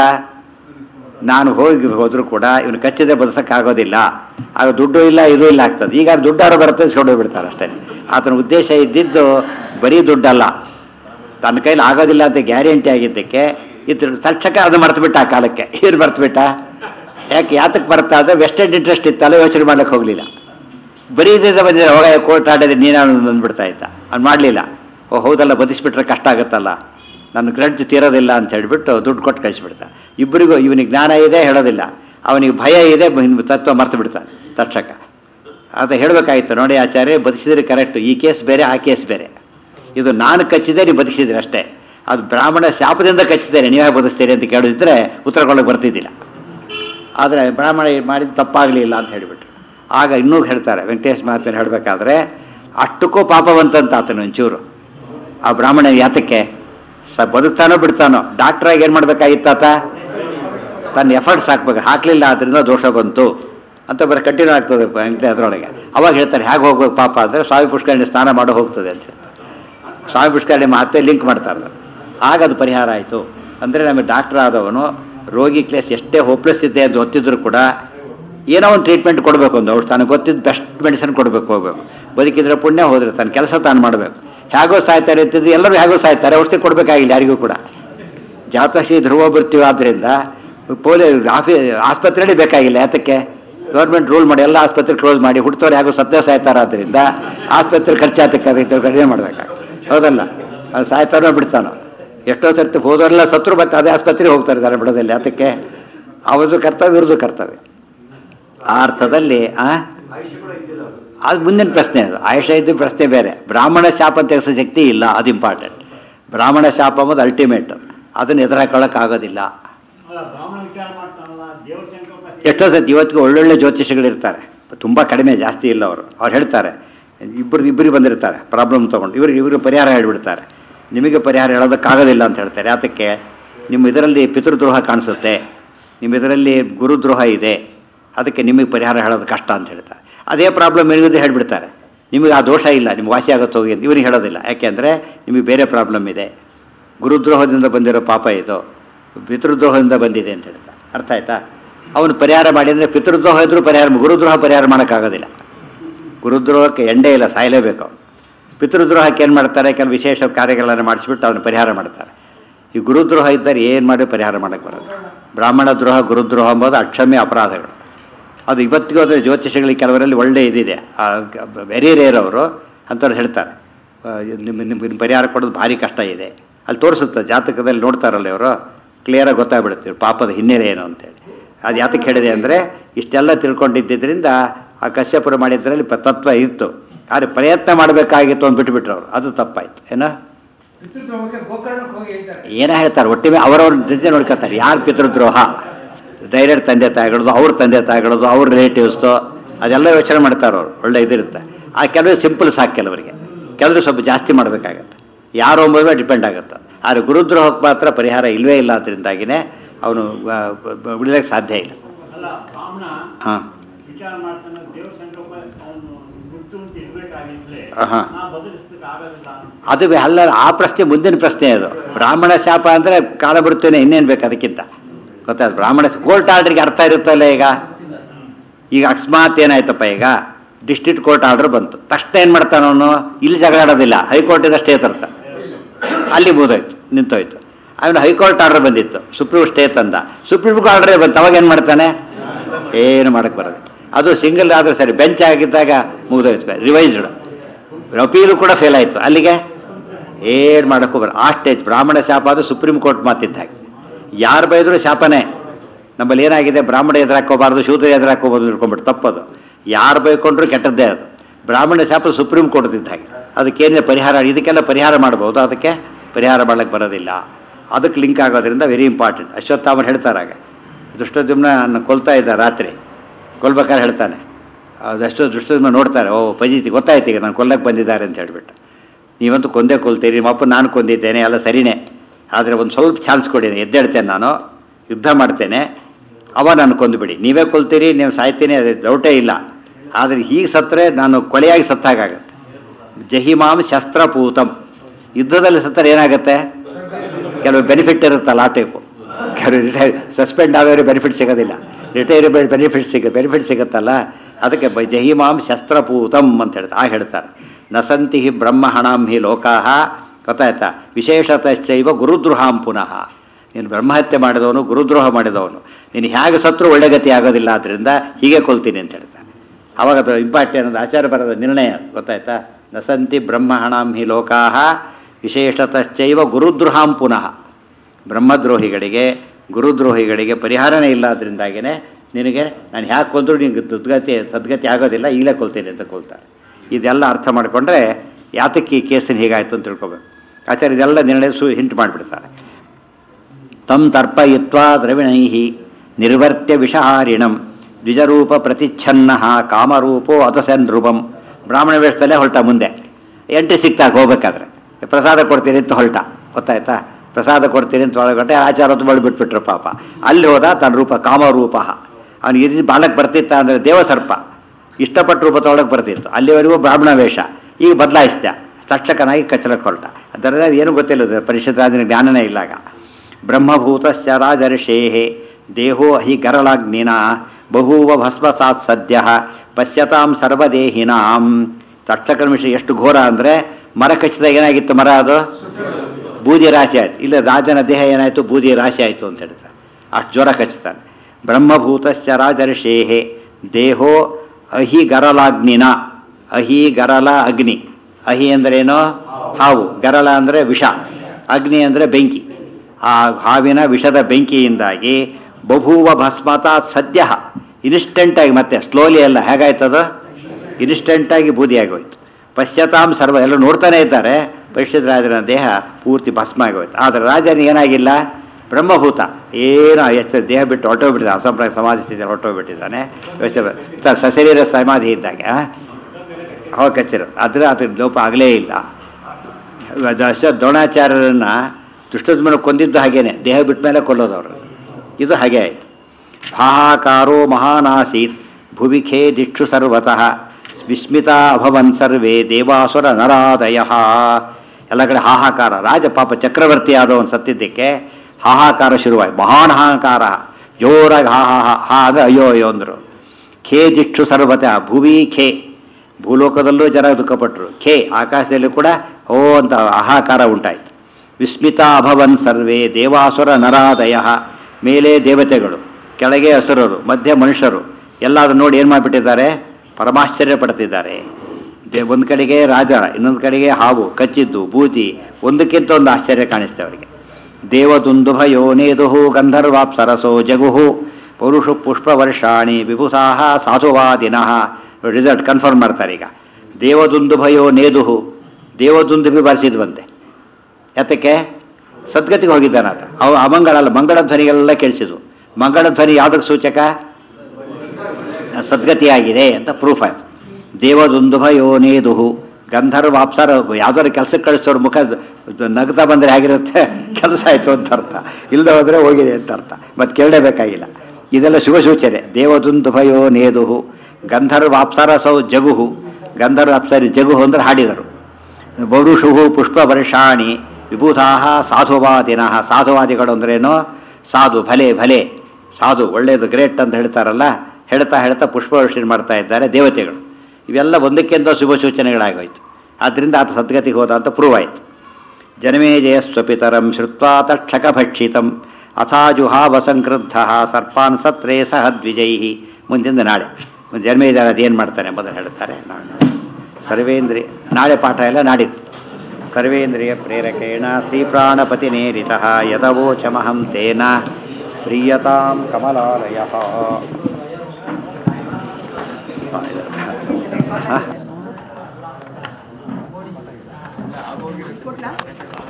ನಾನು ಹೋಗಿ ಹೋದರೂ ಕೂಡ ಇವನು ಕಚ್ಚಿದೆ ಬದುಸಕ್ಕಾಗೋದಿಲ್ಲ ಆಗ ದುಡ್ಡು ಇಲ್ಲ ಇದು ಇಲ್ಲ ಆಗ್ತದೆ ಈಗ ದುಡ್ಡಾರು ಬರುತ್ತೆ ಇಸ್ಕೊಂಡು ಬಿಡ್ತಾರೆ ಅಷ್ಟೇ ಆತನ ಉದ್ದೇಶ ಇದ್ದಿದ್ದು ಬರೀ ದುಡ್ಡಲ್ಲ ತನ್ನ ಕೈಲಿ ಆಗೋದಿಲ್ಲ ಅಂತ ಗ್ಯಾರಂಟಿ ಆಗಿದ್ದಕ್ಕೆ ಇದ್ರ ತಕ್ಷಕ ಅದು ಮರ್ತುಬಿಟ್ಟ ಆ ಕಾಲಕ್ಕೆ ಏನು ಮರ್ತುಬಿಟ್ಟ ಯಾಕೆ ಯಾತಕ್ಕೆ ಬರ್ತಾ ಅಂದರೆ ವೆಸ್ಟೆಡ್ ಇಂಟ್ರೆಸ್ಟ್ ಇತ್ತಲ್ಲ ಯೋಚನೆ ಮಾಡ್ಲಿಕ್ಕೆ ಹೋಗಲಿಲ್ಲ ಬರೀ ಇದ್ರಿಂದ ಬಂದಿದೆ ಹೋಗ ಕೋರ್ಟ್ ಆಡೋದು ನೀನು ಬಂದ್ಬಿಡ್ತಾ ಇದ್ದ ಅವ್ನು ಮಾಡಲಿಲ್ಲ ಓ ಹೌದಲ್ಲ ಬದಿಸ್ಬಿಟ್ರೆ ಕಷ್ಟ ಆಗುತ್ತಲ್ಲ ನನ್ನ ಗ್ರಡ್ಜ್ ತೀರೋದಿಲ್ಲ ಅಂತ ಹೇಳಿಬಿಟ್ಟು ದುಡ್ಡು ಕೊಟ್ಟು ಕಳಿಸ್ಬಿಡ್ತಾ ಇಬ್ಬರಿಗೂ ಇವನಿಗೆ ಜ್ಞಾನ ಇದೆ ಹೇಳೋದಿಲ್ಲ ಅವನಿಗೆ ಭಯ ಇದೆ ಹಿಂದ್ ತತ್ವ ಮರ್ತು ಬಿಡ್ತಾನೆ ತಕ್ಷಕ ಅದು ಹೇಳಬೇಕಾಗಿತ್ತು ನೋಡಿ ಆಚಾರ್ಯ ಬದುಕಿಸಿದ್ರೆ ಕರೆಕ್ಟು ಈ ಕೇಸ್ ಬೇರೆ ಆ ಕೇಸ್ ಬೇರೆ ಇದು ನಾನು ಕಚ್ಚಿದೆ ನೀವು ಬದುಕಿಸಿದ್ರೆ ಅಷ್ಟೇ ಅದು ಬ್ರಾಹ್ಮಣ ಶಾಪದಿಂದ ಕಚ್ಚಿದ್ದೇನೆ ನೀವೇ ಬದುಕ್ತೀರಿ ಅಂತ ಕೇಳಿದ್ರೆ ಉತ್ತರ ಕೊಡೋಕೆ ಬರ್ತಿದ್ದಿಲ್ಲ ಆದರೆ ಬ್ರಾಹ್ಮಣ ಮಾಡಿದ ತಪ್ಪಾಗಲಿಲ್ಲ ಅಂತ ಹೇಳಿಬಿಟ್ರು ಆಗ ಇನ್ನೂ ಹೇಳ್ತಾರೆ ವೆಂಕಟೇಶ್ ಮಹಾತ್ಮರು ಹೇಳಬೇಕಾದ್ರೆ ಅಷ್ಟಕ್ಕೂ ಪಾಪವಂತಂತ ಆತನು ಒಂಚೂರು ಆ ಬ್ರಾಹ್ಮಣ ಯಾತಕ್ಕೆ ಸ ಬದುಕ್ತಾನೋ ಬಿಡ್ತಾನೋ ಡಾಕ್ಟ್ರಾಗಿ ಏನು ಮಾಡ್ಬೇಕಾಗಿತ್ತು ಆತ ತನ್ನ ಎಫರ್ಟ್ಸ್ ಹಾಕ್ಬೇಕು ಹಾಕಲಿಲ್ಲ ಆದ್ರಿಂದ ದೋಷ ಬಂತು ಅಂತ ಬರೀ ಕಂಟಿನ್ಯೂ ಆಗ್ತದೆ ವೆಂಕಟೇ ಅದರೊಳಗೆ ಅವಾಗ ಹೇಳ್ತಾರೆ ಹೇಗೆ ಹೋಗ್ಬೇಕು ಪಾಪ ಅಂದರೆ ಸ್ವಾಮಿ ಪುಷ್ಕರಣಿ ಸ್ನಾನ ಮಾಡೋ ಹೋಗ್ತದೆ ಅಂತ ಹೇಳ್ತಾರೆ. ಸ್ವಾಮಿ ಪುಷ್ಕರಣಿ ಮಹತ್ವ ಲಿಂಕ್ ಮಾಡ್ತಾರೆ ಆಗ ಅದು ಪರಿಹಾರ ಆಯಿತು ಅಂದರೆ ನಮಗೆ ಡಾಕ್ಟರ್ ಆದವನು ರೋಗಿ ಕ್ಲೇಸ್ ಎಷ್ಟೇ ಹೋಪ್ಲೆಸ್ ಇದೆ ಅಂತ ಗೊತ್ತಿದ್ರು ಕೂಡ ಏನೋ ಒಂದು ಟ್ರೀಟ್ಮೆಂಟ್ ಕೊಡಬೇಕು ಒಂದು ಅವ್ರು ತನಗೆ ಗೊತ್ತಿದ್ದು ಬೆಸ್ಟ್ ಮೆಡಿಸಿನ್ ಕೊಡಬೇಕು ಹೋಗ್ಬೇಕು ಬದುಕಿದ್ರೆ ಪುಣ್ಯ ಹೋದ್ರೆ ತನ್ನ ಕೆಲಸ ತಾನು ಮಾಡಬೇಕು ಹೇಗೋ ಸಾಯ್ತಾರೆ ಅಂತಿದ್ದು ಎಲ್ಲರೂ ಹೇಗೋ ಸಾಯ್ತಾರೆ ಔಷಧಿ ಕೊಡಬೇಕಾಗಿಲ್ಲ ಯಾರಿಗೂ ಕೂಡ ಜಾತಶ್ರೀ ಧ್ರುವ ಬರ್ತೀವಿ ಆದ್ದರಿಂದ ಪೋಲಿ ಆಫೀ ಆಸ್ಪತ್ರೆಯಲ್ಲಿ ಬೇಕಾಗಿಲ್ಲ ಯಾತಕ್ಕೆ ಗೌರ್ಮೆಂಟ್ ರೂಲ್ ಮಾಡಿ ಎಲ್ಲ ಆಸ್ಪತ್ರೆ ಕ್ಲೋಸ್ ಮಾಡಿ ಹುಡ್ತವ್ರು ಹೇಗೋ ಸತ್ಯ ಸಾಯ್ತಾರ ಆದ್ದರಿಂದ ಆಸ್ಪತ್ರೆ ಖರ್ಚಾತಕ್ಕೆ ಅದಕ್ಕೆ ಕಡಿಮೆ ಮಾಡ್ಬೇಕಾಗ್ತದೆ ಹೌದಲ್ಲ ಅದು ಸಾಯ್ತಾನೋ ಬಿಡ್ತಾನೋ ಎಷ್ಟೋ ಸರ್ತಿ ಹೋದವರೆಲ್ಲ ಸತ್ರು ಮತ್ತೆ ಅದೇ ಆಸ್ಪತ್ರೆಗೆ ಹೋಗ್ತಾರೆ ಇದ್ದಾರೆ ಬಿಡೋದಲ್ಲಿ ಅದಕ್ಕೆ ಅವ್ರದ್ದು ಕರ್ತವ್ಯ ಇವ್ರದ್ದು ಕರ್ತವ್ಯ ಆ ಅರ್ಥದಲ್ಲಿ ಆ ಅದು ಮುಂದಿನ ಪ್ರಶ್ನೆ ಅದು ಆಯುಷ ಇದ್ದ ಪ್ರಶ್ನೆ ಬೇರೆ ಬ್ರಾಹ್ಮಣ ಶಾಪ ತೆಗೆಸೋ ಶಕ್ತಿ ಇಲ್ಲ ಅದು ಇಂಪಾರ್ಟೆಂಟ್ ಬ್ರಾಹ್ಮಣ ಶಾಪ ಅನ್ನೋದು ಅಲ್ಟಿಮೇಟ್ ಅದನ್ನು ಎದುರಾಕೊಳ್ಳೋಕ್ಕಾಗೋದಿಲ್ಲ ಬ್ರಾಹ್ಮಣ ವಿಚಾರ ಮಾಡ್ತಾನಲ್ಲ ದೇವ್ರ ಸಂಕಲ್ಪ ಎಷ್ಟೋ ಸತಿ ಇವತ್ತಿಗೆ ಒಳ್ಳೊಳ್ಳೆ ಜ್ಯೋತಿಷಿಗಳಿರ್ತಾರೆ ತುಂಬ ಕಡಿಮೆ ಜಾಸ್ತಿ ಇಲ್ಲ ಅವರು ಅವ್ರು ಹೇಳ್ತಾರೆ ಇಬ್ಬರು ಇಬ್ಬರಿಗೆ ಬಂದಿರ್ತಾರೆ ಪ್ರಾಬ್ಲಮ್ ತೊಗೊಂಡು ಇವ್ರಿಗೆ ಇವರು ಪರಿಹಾರ ಹೇಳ್ಬಿಡ್ತಾರೆ ನಿಮಗೆ ಪರಿಹಾರ ಹೇಳೋದಕ್ಕಾಗೋದಿಲ್ಲ ಅಂತ ಹೇಳ್ತಾರೆ ಯಾತಕ್ಕೆ ನಿಮ್ಮ ಇದರಲ್ಲಿ ಪಿತೃದ್ರೋಹ ಕಾಣಿಸುತ್ತೆ ನಿಮ್ಮ ಇದರಲ್ಲಿ ಗುರುದ್ರೋಹ ಇದೆ ಅದಕ್ಕೆ ನಿಮಗೆ ಪರಿಹಾರ ಹೇಳೋದು ಕಷ್ಟ ಅಂತ ಹೇಳ್ತಾರೆ ಅದೇ ಪ್ರಾಬ್ಲಮ್ ಏನಿದೆ ಹೇಳ್ಬಿಡ್ತಾರೆ ನಿಮಗೆ ಆ ದೋಷ ಇಲ್ಲ ನಿಮ್ಗೆ ವಾಸಿ ಆಗುತ್ತೆ ಹೋಗಿ ಅಂತ ಇವ್ರಿಗೆ ಹೇಳೋದಿಲ್ಲ ಯಾಕೆಂದರೆ ನಿಮಗೆ ಬೇರೆ ಪ್ರಾಬ್ಲಮ್ ಇದೆ ಗುರುದ್ರೋಹದಿಂದ ಬಂದಿರೋ ಪಾಪ ಇದು ಪಿತೃದ್ರೋಹದಿಂದ ಬಂದಿದೆ ಅಂತ ಹೇಳ್ತಾರೆ ಅರ್ಥ ಆಯ್ತಾ ಅವನು ಪರಿಹಾರ ಮಾಡಿದರೆ ಪಿತೃದ್ರೋಹ ಇದ್ರೂ ಪರಿಹಾರ ಗುರುದ್ರೋಹ ಪರಿಹಾರ ಮಾಡೋಕ್ಕಾಗೋದಿಲ್ಲ ಗುರುದ್ರೋಹಕ್ಕೆ ಎಂಡೇ ಇಲ್ಲ ಸಾಯಲೇಬೇಕು ಅವನು ಪಿತೃದ್ರೋಹಕ್ಕೆ ಏನು ಮಾಡ್ತಾರೆ ಕೆಲವು ವಿಶೇಷ ಕಾರ್ಯಗಳನ್ನು ಮಾಡಿಸ್ಬಿಟ್ಟು ಅವನು ಪರಿಹಾರ ಮಾಡ್ತಾರೆ ಈ ಗುರುದ್ರೋಹ ಇದ್ದರೆ ಏನು ಮಾಡಿ ಪರಿಹಾರ ಮಾಡೋಕ್ಕೆ ಬರೋದು ಬ್ರಾಹ್ಮಣ ದ್ರೋಹ ಗುರುದ್ರೋಹ ಎಂಬುದು ಅಕ್ಷಮ್ಯ ಅಪರಾಧಗಳು ಅದು ಇವತ್ತಿಗೂ ಅದ್ರ ಜ್ಯೋತಿಷಗಳಿಗೆ ಕೆಲವರಲ್ಲಿ ಒಳ್ಳೆ ಇದಿದೆ ವೆರಿ ರೇರ್ ಅವರು ಅಂಥವ್ರು ಹೇಳ್ತಾರೆ ಆ, ನಿಮ್ಮ ನಿಮ್ಗೆ ಪರಿಹಾರ ಕೊಡೋದು ಭಾರಿ ಕಷ್ಟ ಇದೆ ಅಲ್ಲಿ ತೋರಿಸುತ್ತೆ ಜಾತಕದಲ್ಲಿ ನೋಡ್ತಾರಲ್ಲ ಇವರು ಕ್ಲಿಯರಾಗಿ ಗೊತ್ತಾಗ್ಬಿಡುತ್ತೆ ಇವ್ರ ಪಾಪದ ಹಿನ್ನೆಲೆ ಏನು ಅಂತೇಳಿ ಅದು ಯಾತಕ್ಕೆ ಹೇಳಿದೆ ಅಂದರೆ ಇಷ್ಟೆಲ್ಲ ತಿಳ್ಕೊಂಡಿದ್ದರಿಂದ ಆ ಕಶ್ಯಪುರ ಮಾಡಿದ್ರಲ್ಲಿ ಪ- ತತ್ವ ಇತ್ತು ಆದರೆ ಪ್ರಯತ್ನ ಮಾಡಬೇಕಾಗಿತ್ತು ಅಂತ ಬಿಟ್ಬಿಟ್ರು ಅವರು ಅದು ತಪ್ಪಾಯ್ತು ಏನೋ ಪಿತೃದ್ರೋಹಕ್ಕೆ ಗೋಕರ್ಣಕ್ಕೆ ಹೋಗಿ ಹೇಳ್ತಾರೆ ಏನೋ ಹೇಳ್ತಾರೆ ಒಟ್ಟಿಗೆ ಅವರವ್ರ ಜೊತೆ ನೋಡ್ಕೊತಾರೆ ಯಾರು ಪಿತೃದ್ರೋಹ ಡೈರೆಕ್ಟ್ ತಂದೆ ತಾಯಿಗಳದು ಅವ್ರ ತಂದೆ ತಾಯಿಗಳದು ಅವ್ರ ರಿಲೇಟಿವ್ಸ್ದು ಅದೆಲ್ಲ ಯೋಚನೆ ಮಾಡ್ತಾರೆ ಅವ್ರು ಒಳ್ಳೆ ಇದಿರುತ್ತೆ ಆ ಕೆಲವರು ಸಿಂಪಲ್ ಸಾಕು ಕೆಲವರಿಗೆ ಕೆಲವರು ಸ್ವಲ್ಪ ಜಾಸ್ತಿ ಮಾಡಬೇಕಾಗತ್ತೆ ಯಾರು ಅಂಬೋದೇ ಡಿಪೆಂಡ್ ಆಗುತ್ತೆ ಆದರೆ ಗುರುದ್ರೋಹಕ್ಕೆ ಮಾತ್ರ ಪರಿಹಾರ ಇಲ್ಲವೇ ಇಲ್ಲ ಅದರಿಂದಾಗಿನೇ ಅವನು ಉಳಿದಕ್ಕೆ ಸಾಧ್ಯ ಇಲ್ಲ ಅಲ್ಲ ಬ್ರಾಹ್ಮಣ ಹಾಂ ವಿಚಾರ ಮಾಡ್ತಾನೆ ದೇವ್ರ ಸಂಕಲ್ಪ ಅವನು ಗುರ್ತು ಅಂತ ಇರ್ಬೇಕಾಗಿದ್ರೆ ಆಹಾ. ನಾ ಬದಲಿಸ್ಲಿಕ್ಕೆ ಆಗೋದಿಲ್ಲ ಅಂತ. ಅದು ಬೆ- ಅಲ್ಲ ಆ ಪ್ರಶ್ನೆ ಮುಂದಿನ ಪ್ರಶ್ನೆ ಅದು ಬ್ರಾಹ್ಮಣ ಶಾಪ ಅಂದರೆ ಕಾಲ ಬಿಡ್ತೇನೆ ಇನ್ನೇನು ಬೇಕು ಅದಕ್ಕಿಂತ ಗೊತ್ತಾಯ್ತು ಬ್ರಾಹ್ಮಣ ಕೋರ್ಟ್ ಆರ್ಡ್ರಿಗೆ ಅರ್ಥ ಇರುತ್ತಲ್ಲ ಈಗ ಈಗ ಅಕಸ್ಮಾತ್ ಏನಾಯ್ತಪ್ಪ ಈಗ ಡಿಸ್ಟ್ರಿಕ್ಟ್ ಕೋರ್ಟ್ ಆರ್ಡರ್ ಬಂತು ತಕ್ಷಣ ಏನು ಮಾಡ್ತಾನ ಅವನು ಇಲ್ಲಿ ಜಗಳಾಡೋದಿಲ್ಲ ಹೈಕೋರ್ಟಿಂದ ಸ್ಟೇ ತರ್ತಾನೆ ಅಲ್ಲಿ ಮುಗಿದೋಯ್ತು ನಿಂತೋಯ್ತು ಅವನು ಹೈಕೋರ್ಟ್ ಆರ್ಡರ್ ಬಂದಿತ್ತು ಸುಪ್ರೀಂ ಸ್ಟೇ ತಂದ ಸುಪ್ರೀಂ ಕೋರ್ಟ್ ಆರ್ಡರೇ ಬಂತು ಅವಾಗ ಏನು ಮಾಡ್ತಾನೆ ಏನು ಮಾಡಕ್ಕೆ ಬರೋದು ಅದು ಸಿಂಗಲ್ ಆದರೆ ಸರಿ ಬೆಂಚ್ ಆಗಿದ್ದಾಗ ಮುಗಿದೋಯ್ತು ರಿವೈಸ್ಡ್ ಅಪೀಲು ಕೂಡ ಫೇಲ್ ಆಯಿತು ಅಲ್ಲಿಗೆ ಏನು ಮಾಡೋಕ್ಕೂ ಬರ ಆ ಸ್ಟೇಜ್ ಬ್ರಾಹ್ಮಣ ಶಾಪ ಅದು ಸುಪ್ರೀಂ ಕೋರ್ಟ್ ಮಾತಿದ್ದ ಹಾಗೆ ಯಾರು ಬೈದ್ರು ಶಾಪನೇ ನಮ್ಮಲ್ಲಿ ಏನಾಗಿದೆ ಬ್ರಾಹ್ಮಣ ಎದುರಾಕೋಬಾರ್ದು ಶೂದ್ರ ಎದುರಾಕೋಬಾರ್ದು ಇಟ್ಕೊಂಡ್ಬಿಟ್ಟು ತಪ್ಪದು ಯಾರು ಬೈಕೊಂಡ್ರು ಕೆಟ್ಟದ್ದೇ ಅದು ಬ್ರಾಹ್ಮಣ ಶಾಪ ಸುಪ್ರೀಂ ಕೋರ್ಟ್ ಇದ್ದ ಹಾಗೆ ಅದಕ್ಕೇನೇ ಪರಿಹಾರ ಇದಕ್ಕೆಲ್ಲ ಪರಿಹಾರ ಮಾಡ್ಬೋದು ಅದಕ್ಕೆ ಪರಿಹಾರ ಮಾಡಕ್ಕೆ ಬರೋದಿಲ್ಲ ಅದಕ್ಕೆ ಲಿಂಕ್ ಆಗೋದ್ರಿಂದ ವೆರಿ ಇಂಪಾರ್ಟೆಂಟ್ ಅಶ್ವತ್ಥಾಮನ್ ಹೇಳ್ತಾರಾಗ ದುಷ್ಟದ್ಯುಮ್ನ ಕೊಲ್ತಾ ಇದ್ದ ರಾತ್ರಿ ಕೊಲ್ಬೇಕಾದ್ರೆ ಹೇಳ್ತಾನೆ ಅದಷ್ಟು ದುಷ್ಟದ್ಯುಮ್ನ ನೋಡ್ತಾರೆ ಓ ಪಜಿತಿ ಗೊತ್ತಾಯ್ತು ಈಗ ನಾನು ಕೊಲ್ಲಕ್ಕೆ ಬಂದಿದ್ದಾರೆ ಅಂತ ಹೇಳ್ಬಿಟ್ಟು ನೀವಂತೂ ಕೊಂದೇ ಕೊಲ್ತೀರಿ ನಿಮ್ಮಪ್ಪ ನಾನು ಕೊಂದಿದ್ದೇನೆ ಎಲ್ಲ ಸರಿನೇ ಆದರೆ ಒಂದು ಸ್ವಲ್ಪ ಚಾನ್ಸ್ ಕೊಡಿ ಎದ್ದೇಳ್ತೇನೆ ನಾನು ಯುದ್ಧ ಮಾಡ್ತೇನೆ ಅವ ನಾನು ಕೊಂದುಬಿಡಿ ನೀವೇ ಕೊಲ್ತೀರಿ ನೀವು ಸಾಯ್ತೀನಿ ಅದೇ ಡೌಟೇ ಇಲ್ಲ ಆದರೆ ಹೀಗೆ ಸತ್ತರೆ ನಾನು ಕೊಲೆಯಾಗಿ ಸತ್ತಾಗತ್ತೆ ಜಹಿಮಾಂ ಶಸ್ತ್ರಪೂತಂ ಯುದ್ಧದಲ್ಲಿ ಸತ್ತರೆ ಏನಾಗುತ್ತೆ ಕೆಲವು ಬೆನಿಫಿಟ್ ಇರುತ್ತಲ್ಲ ಆ ಟೈಪು ಕೆಲವು ರಿಟೈರ್ ಸಸ್ಪೆಂಡ್ ಆದವರಿಗೆ ಬೆನಿಫಿಟ್ ಸಿಗೋದಿಲ್ಲ ರಿಟೈರ್ಮೆಂಟ್ ಬೆನಿಫಿಟ್ ಸಿಗ ಬೆನಿಫಿಟ್ ಸಿಗುತ್ತಲ್ಲ ಅದಕ್ಕೆ ಬ- ಜಹಿಮಾಂ ಶಸ್ತ್ರಪೂತಂ ಅಂತ ಹೇಳ್ತಾರೆ ಆ ಹೇಳ್ತಾರೆ ನಸಂತಿ ಹಿ ಬ್ರಹ್ಮಹಣಾಂ ಹಿ ಲೋಕಾಹ ಗೊತ್ತಾಯ್ತಾ ವಿಶೇಷತಶ್ಚೈವ ಗುರುದ್ರೋಹಾಂ ಪುನಃ ನೀನು ಬ್ರಹ್ಮಹತ್ಯೆ ಮಾಡಿದವನು ಗುರುದ್ರೋಹ ಮಾಡಿದವನು ನೀನು ಹೇಗೆ ಸತ್ರು ಒಳ್ಳೆ ಗತಿ ಆಗೋದಿಲ್ಲ ಆದ್ದರಿಂದ ಹೀಗೆ ಕೊಲ್ತೀನಿ ಅಂತ ಹೇಳ್ತಾನೆ ಅವಾಗ ಅದು ಇಂಪಾರ್ಟೆಂಟ್ ಅನ್ನೋದು ಆಚಾರ ಬರದ ನಿರ್ಣಯ ಗೊತ್ತಾಯ್ತಾ ನಸಂತಿ ಬ್ರಹ್ಮಹಣಾಂ ಹಿ ಲೋಕಾಹ ವಿಶೇಷತಶ್ಚೈವ ಗುರುದ್ರೋಹಾಂ ಪುನಃ ಬ್ರಹ್ಮದ್ರೋಹಿಗಳಿಗೆ ಗುರುದ್ರೋಹಿಗಳಿಗೆ ಪರಿಹಾರನೇ ಇಲ್ಲ ಅದರಿಂದಾಗಿನೇ ನಿನಗೆ ನಾನು ಹ್ಯಾಕೆ ಕೊಂದ್ರು ನಿನಗೆ ಸದ್ಗತಿ ಸದ್ಗತಿ ಆಗೋದಿಲ್ಲ ಈಗಲೇ ಕೊಲ್ತೀನಿ ಅಂತ ಕೊಲ್ತಾರೆ ಇದೆಲ್ಲ ಅರ್ಥ ಮಾಡಿಕೊಂಡ್ರೆ ಯಾತಕ್ಕೆ ಈ ಕೇಸಿನ ಹೀಗಾಯ್ತು ಅಂತ ತಿಳ್ಕೊಬೇಕು ಆಚಾರ್ಯ ಇದೆಲ್ಲ ನಿರ್ಣಯ ಸು ಹಿಂಟ್ ಮಾಡಿಬಿಡ್ತಾರೆ ತಂ ತರ್ಪಯಿತ್ವಾ ದ್ರವಿಣೈ ನಿರ್ವರ್ತ್ಯ ವಿಷಹಾರಿಣಂ ದ್ವಿಜರೂಪ ಪ್ರತಿಚ್ಛನ್ನ ಕಾಮರೂಪೋ ಅತಸನ್ ರೂಪಂ ಬ್ರಾಹ್ಮಣ ವೇಷದಲ್ಲೇ ಹೊರಟ ಮುಂದೆ ಎಂಟ್ರಿ ಸಿಕ್ತಾಗ ಹೋಗ್ಬೇಕಾದ್ರೆ ಪ್ರಸಾದ ಕೊಡ್ತೀನಿ ಅಂತ ಹೊರಟ ಗೊತ್ತಾಯ್ತಾ ಪ್ರಸಾದ ಕೊಡ್ತೀನಿ ಅಂತ ಒಳಗಟ್ಟೆ ಆಚಾರ ಹೊತ್ತು ಬಿಟ್ಬಿಟ್ರು ಪಾಪ ಅಲ್ಲಿ ಹೋದ ತನ್ನ ರೂಪ ಕಾಮರೂಪ ಅವನಿಗೆ ಇದು ಬಾಲಕ್ ಬರ್ತಿತ್ತ ಅಂದರೆ ದೇವಸರ್ಪ ಇಷ್ಟಪಟ್ಟ ರೂಪ ತೊಗೊಳಕ್ಕೆ ಬರ್ತಿತ್ತು ಅಲ್ಲಿವರೆಗೂ ಬ್ರಾಹ್ಮಣ ವೇಷ ಈಗ ಬದಲಾಯಿಸ್ದ ತಕ್ಷಕನಾಗಿ ಕಚ್ಚಲಕ್ಕೆ ಹೊರಟ ಅದರ ಏನು ಗೊತ್ತಿಲ್ಲ ಪರಿಷತ್ತಾದಿನ ಜ್ಞಾನನೇ ಇಲ್ಲಾಗ ಬ್ರಹ್ಮಭೂತಶ್ಚ ರಾಜರ್ಷೇ ದೇಹೋ ಹಿ ಗರಳಾಗ್ನಿನ ಬಹೂವ ಭಸ್ಮಸಾತ್ ಸದ್ಯ ಪಶ್ಯತಾಂ ಸರ್ವದೇಹಿನಾಂ ತಕ್ಷಕನ ವಿಷಯ ಎಷ್ಟು ಘೋರ ಅಂದರೆ ಮರ ಕಚ್ಚಿದಾಗ ಏನಾಗಿತ್ತು ಮರ ಅದು ಬೂದಿ ರಾಶಿ ಆಯ್ತು ಇಲ್ಲ ರಾಜನ ದೇಹ ಏನಾಯಿತು ಬೂದಿ ರಾಶಿ ಆಯಿತು ಅಂತ ಹೇಳ್ತಾರೆ ಅಷ್ಟು ಜ್ವರ ಕಚ್ತಾನೆ ಬ್ರಹ್ಮಭೂತಶ್ಚ ರಾಜರ್ಷೇ ದೇಹೋ ಅಹಿ ಗರಲಾಗ್ನಿನ ಅಹಿ ಗರಲ ಅಗ್ನಿ ಅಹಿ ಅಂದ್ರೇನು ಹಾವು ಗರಳ ಅಂದರೆ ವಿಷ ಅಗ್ನಿ ಅಂದರೆ ಬೆಂಕಿ ಆ ಹಾವಿನ ವಿಷದ ಬೆಂಕಿಯಿಂದಾಗಿ ಬಭೂವ ಭಸ್ಮತ ಸದ್ಯ ಇನ್ಸ್ಟೆಂಟಾಗಿ ಮತ್ತೆ ಸ್ಲೋಲಿ ಅಲ್ಲ ಹೇಗಾಯ್ತದ ಇನ್ಸ್ಟೆಂಟಾಗಿ ಬೂದಿಯಾಗೋಯ್ತು ಪಶ್ಚಾತ್ತಾಂ ಸರ್ವ ಎಲ್ಲ ನೋಡ್ತಾನೆ ಇದ್ದಾರೆ ಪರಿಷತ್ ರಾಜನ ದೇಹ ಪೂರ್ತಿ ಭಸ್ಮ ಆಗೋಯ್ತು ಆದರೆ ರಾಜನಿಗೆ ಏನಾಗಿಲ್ಲ ಬ್ರಹ್ಮಭೂತ ಏನೋ ಎಷ್ಟು ದೇಹ ಬಿಟ್ಟು ಹೊರಟೋಗ್ಬಿಟ್ಟಿದ್ದಾನೆ ಅಸಂಪ್ರಾಯ ಸಮಾಧಿ ಸ್ಥಿತಿ ಹೊರಟೋಗ್ಬಿಟ್ಟಿದ್ದಾನೆ ಯೋಚನೆ ತ- ಸಶರೀರ ಸಮಾಧಿ ಇದ್ದಾಗ ಅವಾಗ ಕಚ್ಚಿರೋ ಆದರೆ ಅದ್ರ ಲೋಪ ಆಗಲೇ ಇಲ್ಲ ದಶ ದ್ರೋಣಾಚಾರ್ಯರನ್ನ ದುಷ್ಟದ್ಮನ ಕೊಂದಿದ್ದು ಹಾಗೇನೆ ದೇಹ ಬಿಟ್ಟ ಮೇಲೆ ಕೊಲ್ಲೋದು ಅವರು ಇದು ಹಾಗೆ ಆಯಿತು ಹಾಹಾಕಾರೋ ಮಹಾನಾಸೀತ್ ಭುವಿ ಖೇದಿಕ್ಷು ಸರ್ವತಃ ವಿಸ್ಮಿತಾ ಅಭವನ್ ಸರ್ವೇ ದೇವಾಸುರ ನರಾದಯ ಎಲ್ಲ ಕಡೆ ಹಾಹಾಕಾರ ರಾಜ ಪಾಪ ಚಕ್ರವರ್ತಿ ಆದವನು ಸತ್ತಿದ್ದಕ್ಕೆ ಹಾಹಾಕಾರ ಶುರುವಾಯ್ತು ಮಹಾನ್ ಹಾಹಾಕಾರ ಜೋರಾಗಿ ಹಾ ಹಾ ಹಾ ಹಾ ಅಂದರೆ ಅಯ್ಯೋ ಅಯ್ಯೋ ಅಂದರು ಖೇ ದಿಕ್ಷು ಸರ್ವತಃ ಭುವಿ ಖೇ ಭೂಲೋಕದಲ್ಲೂ ಜನ ದುಃಖಪಟ್ಟರು ಖೇ ಆಕಾಶದಲ್ಲಿ ಕೂಡ ಓ ಅಂತ ಹಾಹಾಕಾರ ಉಂಟಾಯಿತು ವಿಸ್ಮಿತಾ ಅಭವನ್ ಸರ್ವೇ ದೇವಾಸುರ ನರಾದಯ ಮೇಲೆ ದೇವತೆಗಳು ಕೆಳಗೆ ಹಸುರರು ಮಧ್ಯೆ ಮನುಷ್ಯರು ಎಲ್ಲಾದ್ರೂ ನೋಡಿ ಏನು ಮಾಡಿಬಿಟ್ಟಿದ್ದಾರೆ ಪರಮಾಶ್ಚರ್ಯ ಪಡ್ತಿದ್ದಾರೆ ದೇ- ಒಂದು ಕಡೆಗೆ ರಾಜ ಇನ್ನೊಂದು ಕಡೆಗೆ ಹಾವು ಕಚ್ಚಿದ್ದು ಬೂದಿ ಒಂದಕ್ಕಿಂತ ಒಂದು ಆಶ್ಚರ್ಯ ಕಾಣಿಸ್ತೇವೆ ಅವರಿಗೆ ದೇವದುಂದುಭಯೋ ನೇದುಹು ಗಂಧರ್ವಾಪ್ಸರಸೋ ಜಗುಹು ಪುರುಷು ಪುಷ್ಪವರ್ಷಾಣಿ ವಿಭುಧಾಹ ಸಾಧುವಾದಿನಃ ರಿಸಲ್ಟ್ ಕನ್ಫರ್ಮ್ ಮಾಡ್ತಾರೆ ಈಗ ದೇವದುಂದುಭಯೋ ನೇದುಹು ದೇವದುಂದುಭಿ ಬಾರಿಸಿದ್ವಂತೆ ಯಾತಕ್ಕೆ ಸದ್ಗತಿಗೆ ಹೋಗಿದ್ದಾನಾತ ಅವು ಅಮಂಗಳ ಅಲ್ಲ ಮಂಗಳ ಧ್ವನಿಗಳೆಲ್ಲ ಕೇಳಿಸಿದ್ವು ಮಂಗಳ ಧ್ವನಿ ಯಾವುದಕ್ಕೆ ಸೂಚಕ ಸದ್ಗತಿಯಾಗಿದೆ ಅಂತ ಪ್ರೂಫ್ ಆಯ್ತು ದೇವದುಂದುಭ ಯೋನೇದುಹು ಗಂಧರ್ವ ಅಪ್ಸರ ಯಾವ್ದಾದ್ರು ಕೆಲಸಕ್ಕೆ ಕಳಿಸೋರು ಮುಖ ನಗ್ತಾ ಬಂದರೆ ಹೇಗಿರುತ್ತೆ ಕೆಲಸ ಆಯಿತು ಅಂತ ಅರ್ಥ ಇಲ್ಲದೆ ಹೋದರೆ ಹೋಗಿದೆ ಅಂತ ಅರ್ಥ ಮತ್ತೆ ಕೇಳಲೇಬೇಕಾಗಿಲ್ಲ ಇದೆಲ್ಲ ಶುಭ ಸೂಚನೆ ದೇವದುಂದುಭ ಯೋನೇದುಹು ಗಂಧರ್ವ ಅಪ್ಸರಸೌ ಜಗುಹು ಗಂಧರ್ವ ಅಪ್ಸರಿ ಜಗುಹು ಅಂದ್ರೆ ಹಾಡಿದರು ಬರುಷುಹು ಪುಷ್ಪ ವರ್ಷಾಣಿ ವಿಭೂತಾಹ ಸಾಧುವಾದಿನಃ ಸಾಧುವಾದಿಗಳು ಅಂದ್ರೇನು ಸಾಧು ಭಲೆ ಭಲೆ ಸಾಧು ಒಳ್ಳೇದು ಗ್ರೇಟ್ ಅಂತ ಹೇಳ್ತಾರಲ್ಲ ಹೇಳ್ತಾ ಹೇಳ್ತಾ ಪುಷ್ಪವರ್ಷಣೆ ಮಾಡ್ತಾ ಇದ್ದಾರೆ ದೇವತೆಗಳು ಇವೆಲ್ಲ ಒಂದಕ್ಕಿಂತ ಶುಭ ಸೂಚನೆಗಳಾಗೋಯ್ತು ಆದ್ದರಿಂದ ಆತ ಸದ್ಗತಿಗೆ ಹೋದ ಅಂತ ಪ್ರೂವ್ ಆಯಿತು ಜನಮೇಜಯ ಸ್ವಪಿತರಂ ಶ್ರುತ್ವಾ ತಕ್ಷಕ ಭಕ್ಷಿತಂ ಅಥಾಜುಹಾವ ಸಂಕ್ರುದ್ಧ ಸರ್ಪಾನ್ ಸತ್ರೇ ಸಹ ದ್ವಿಜೈ ಮುಂದಿನ ನಾಳೆ ಜನ್ಮೇಜಯ ಅದೇನು ಮಾಡ್ತಾನೆ ಎಂಬುದನ್ನು ಹೇಳ್ತಾರೆ ನಾಳೆ ಸರ್ವೇಂದ್ರಿಯ ನಾಳೆ ಪಾಠ ಎಲ್ಲ ನಾಡಿದ್ದು ಸರ್ವೇಂದ್ರಿಯ ಪ್ರೇರಕೇಣ ಶ್ರೀಪ್ರಾಣಪತಿನೇರಿತ ಯದವೋಚಮಹಂ ತೇನ ಪ್ರೀಯತಾಂ ಕಮಲಾಲಯ ಕೊಟ್ಲಾ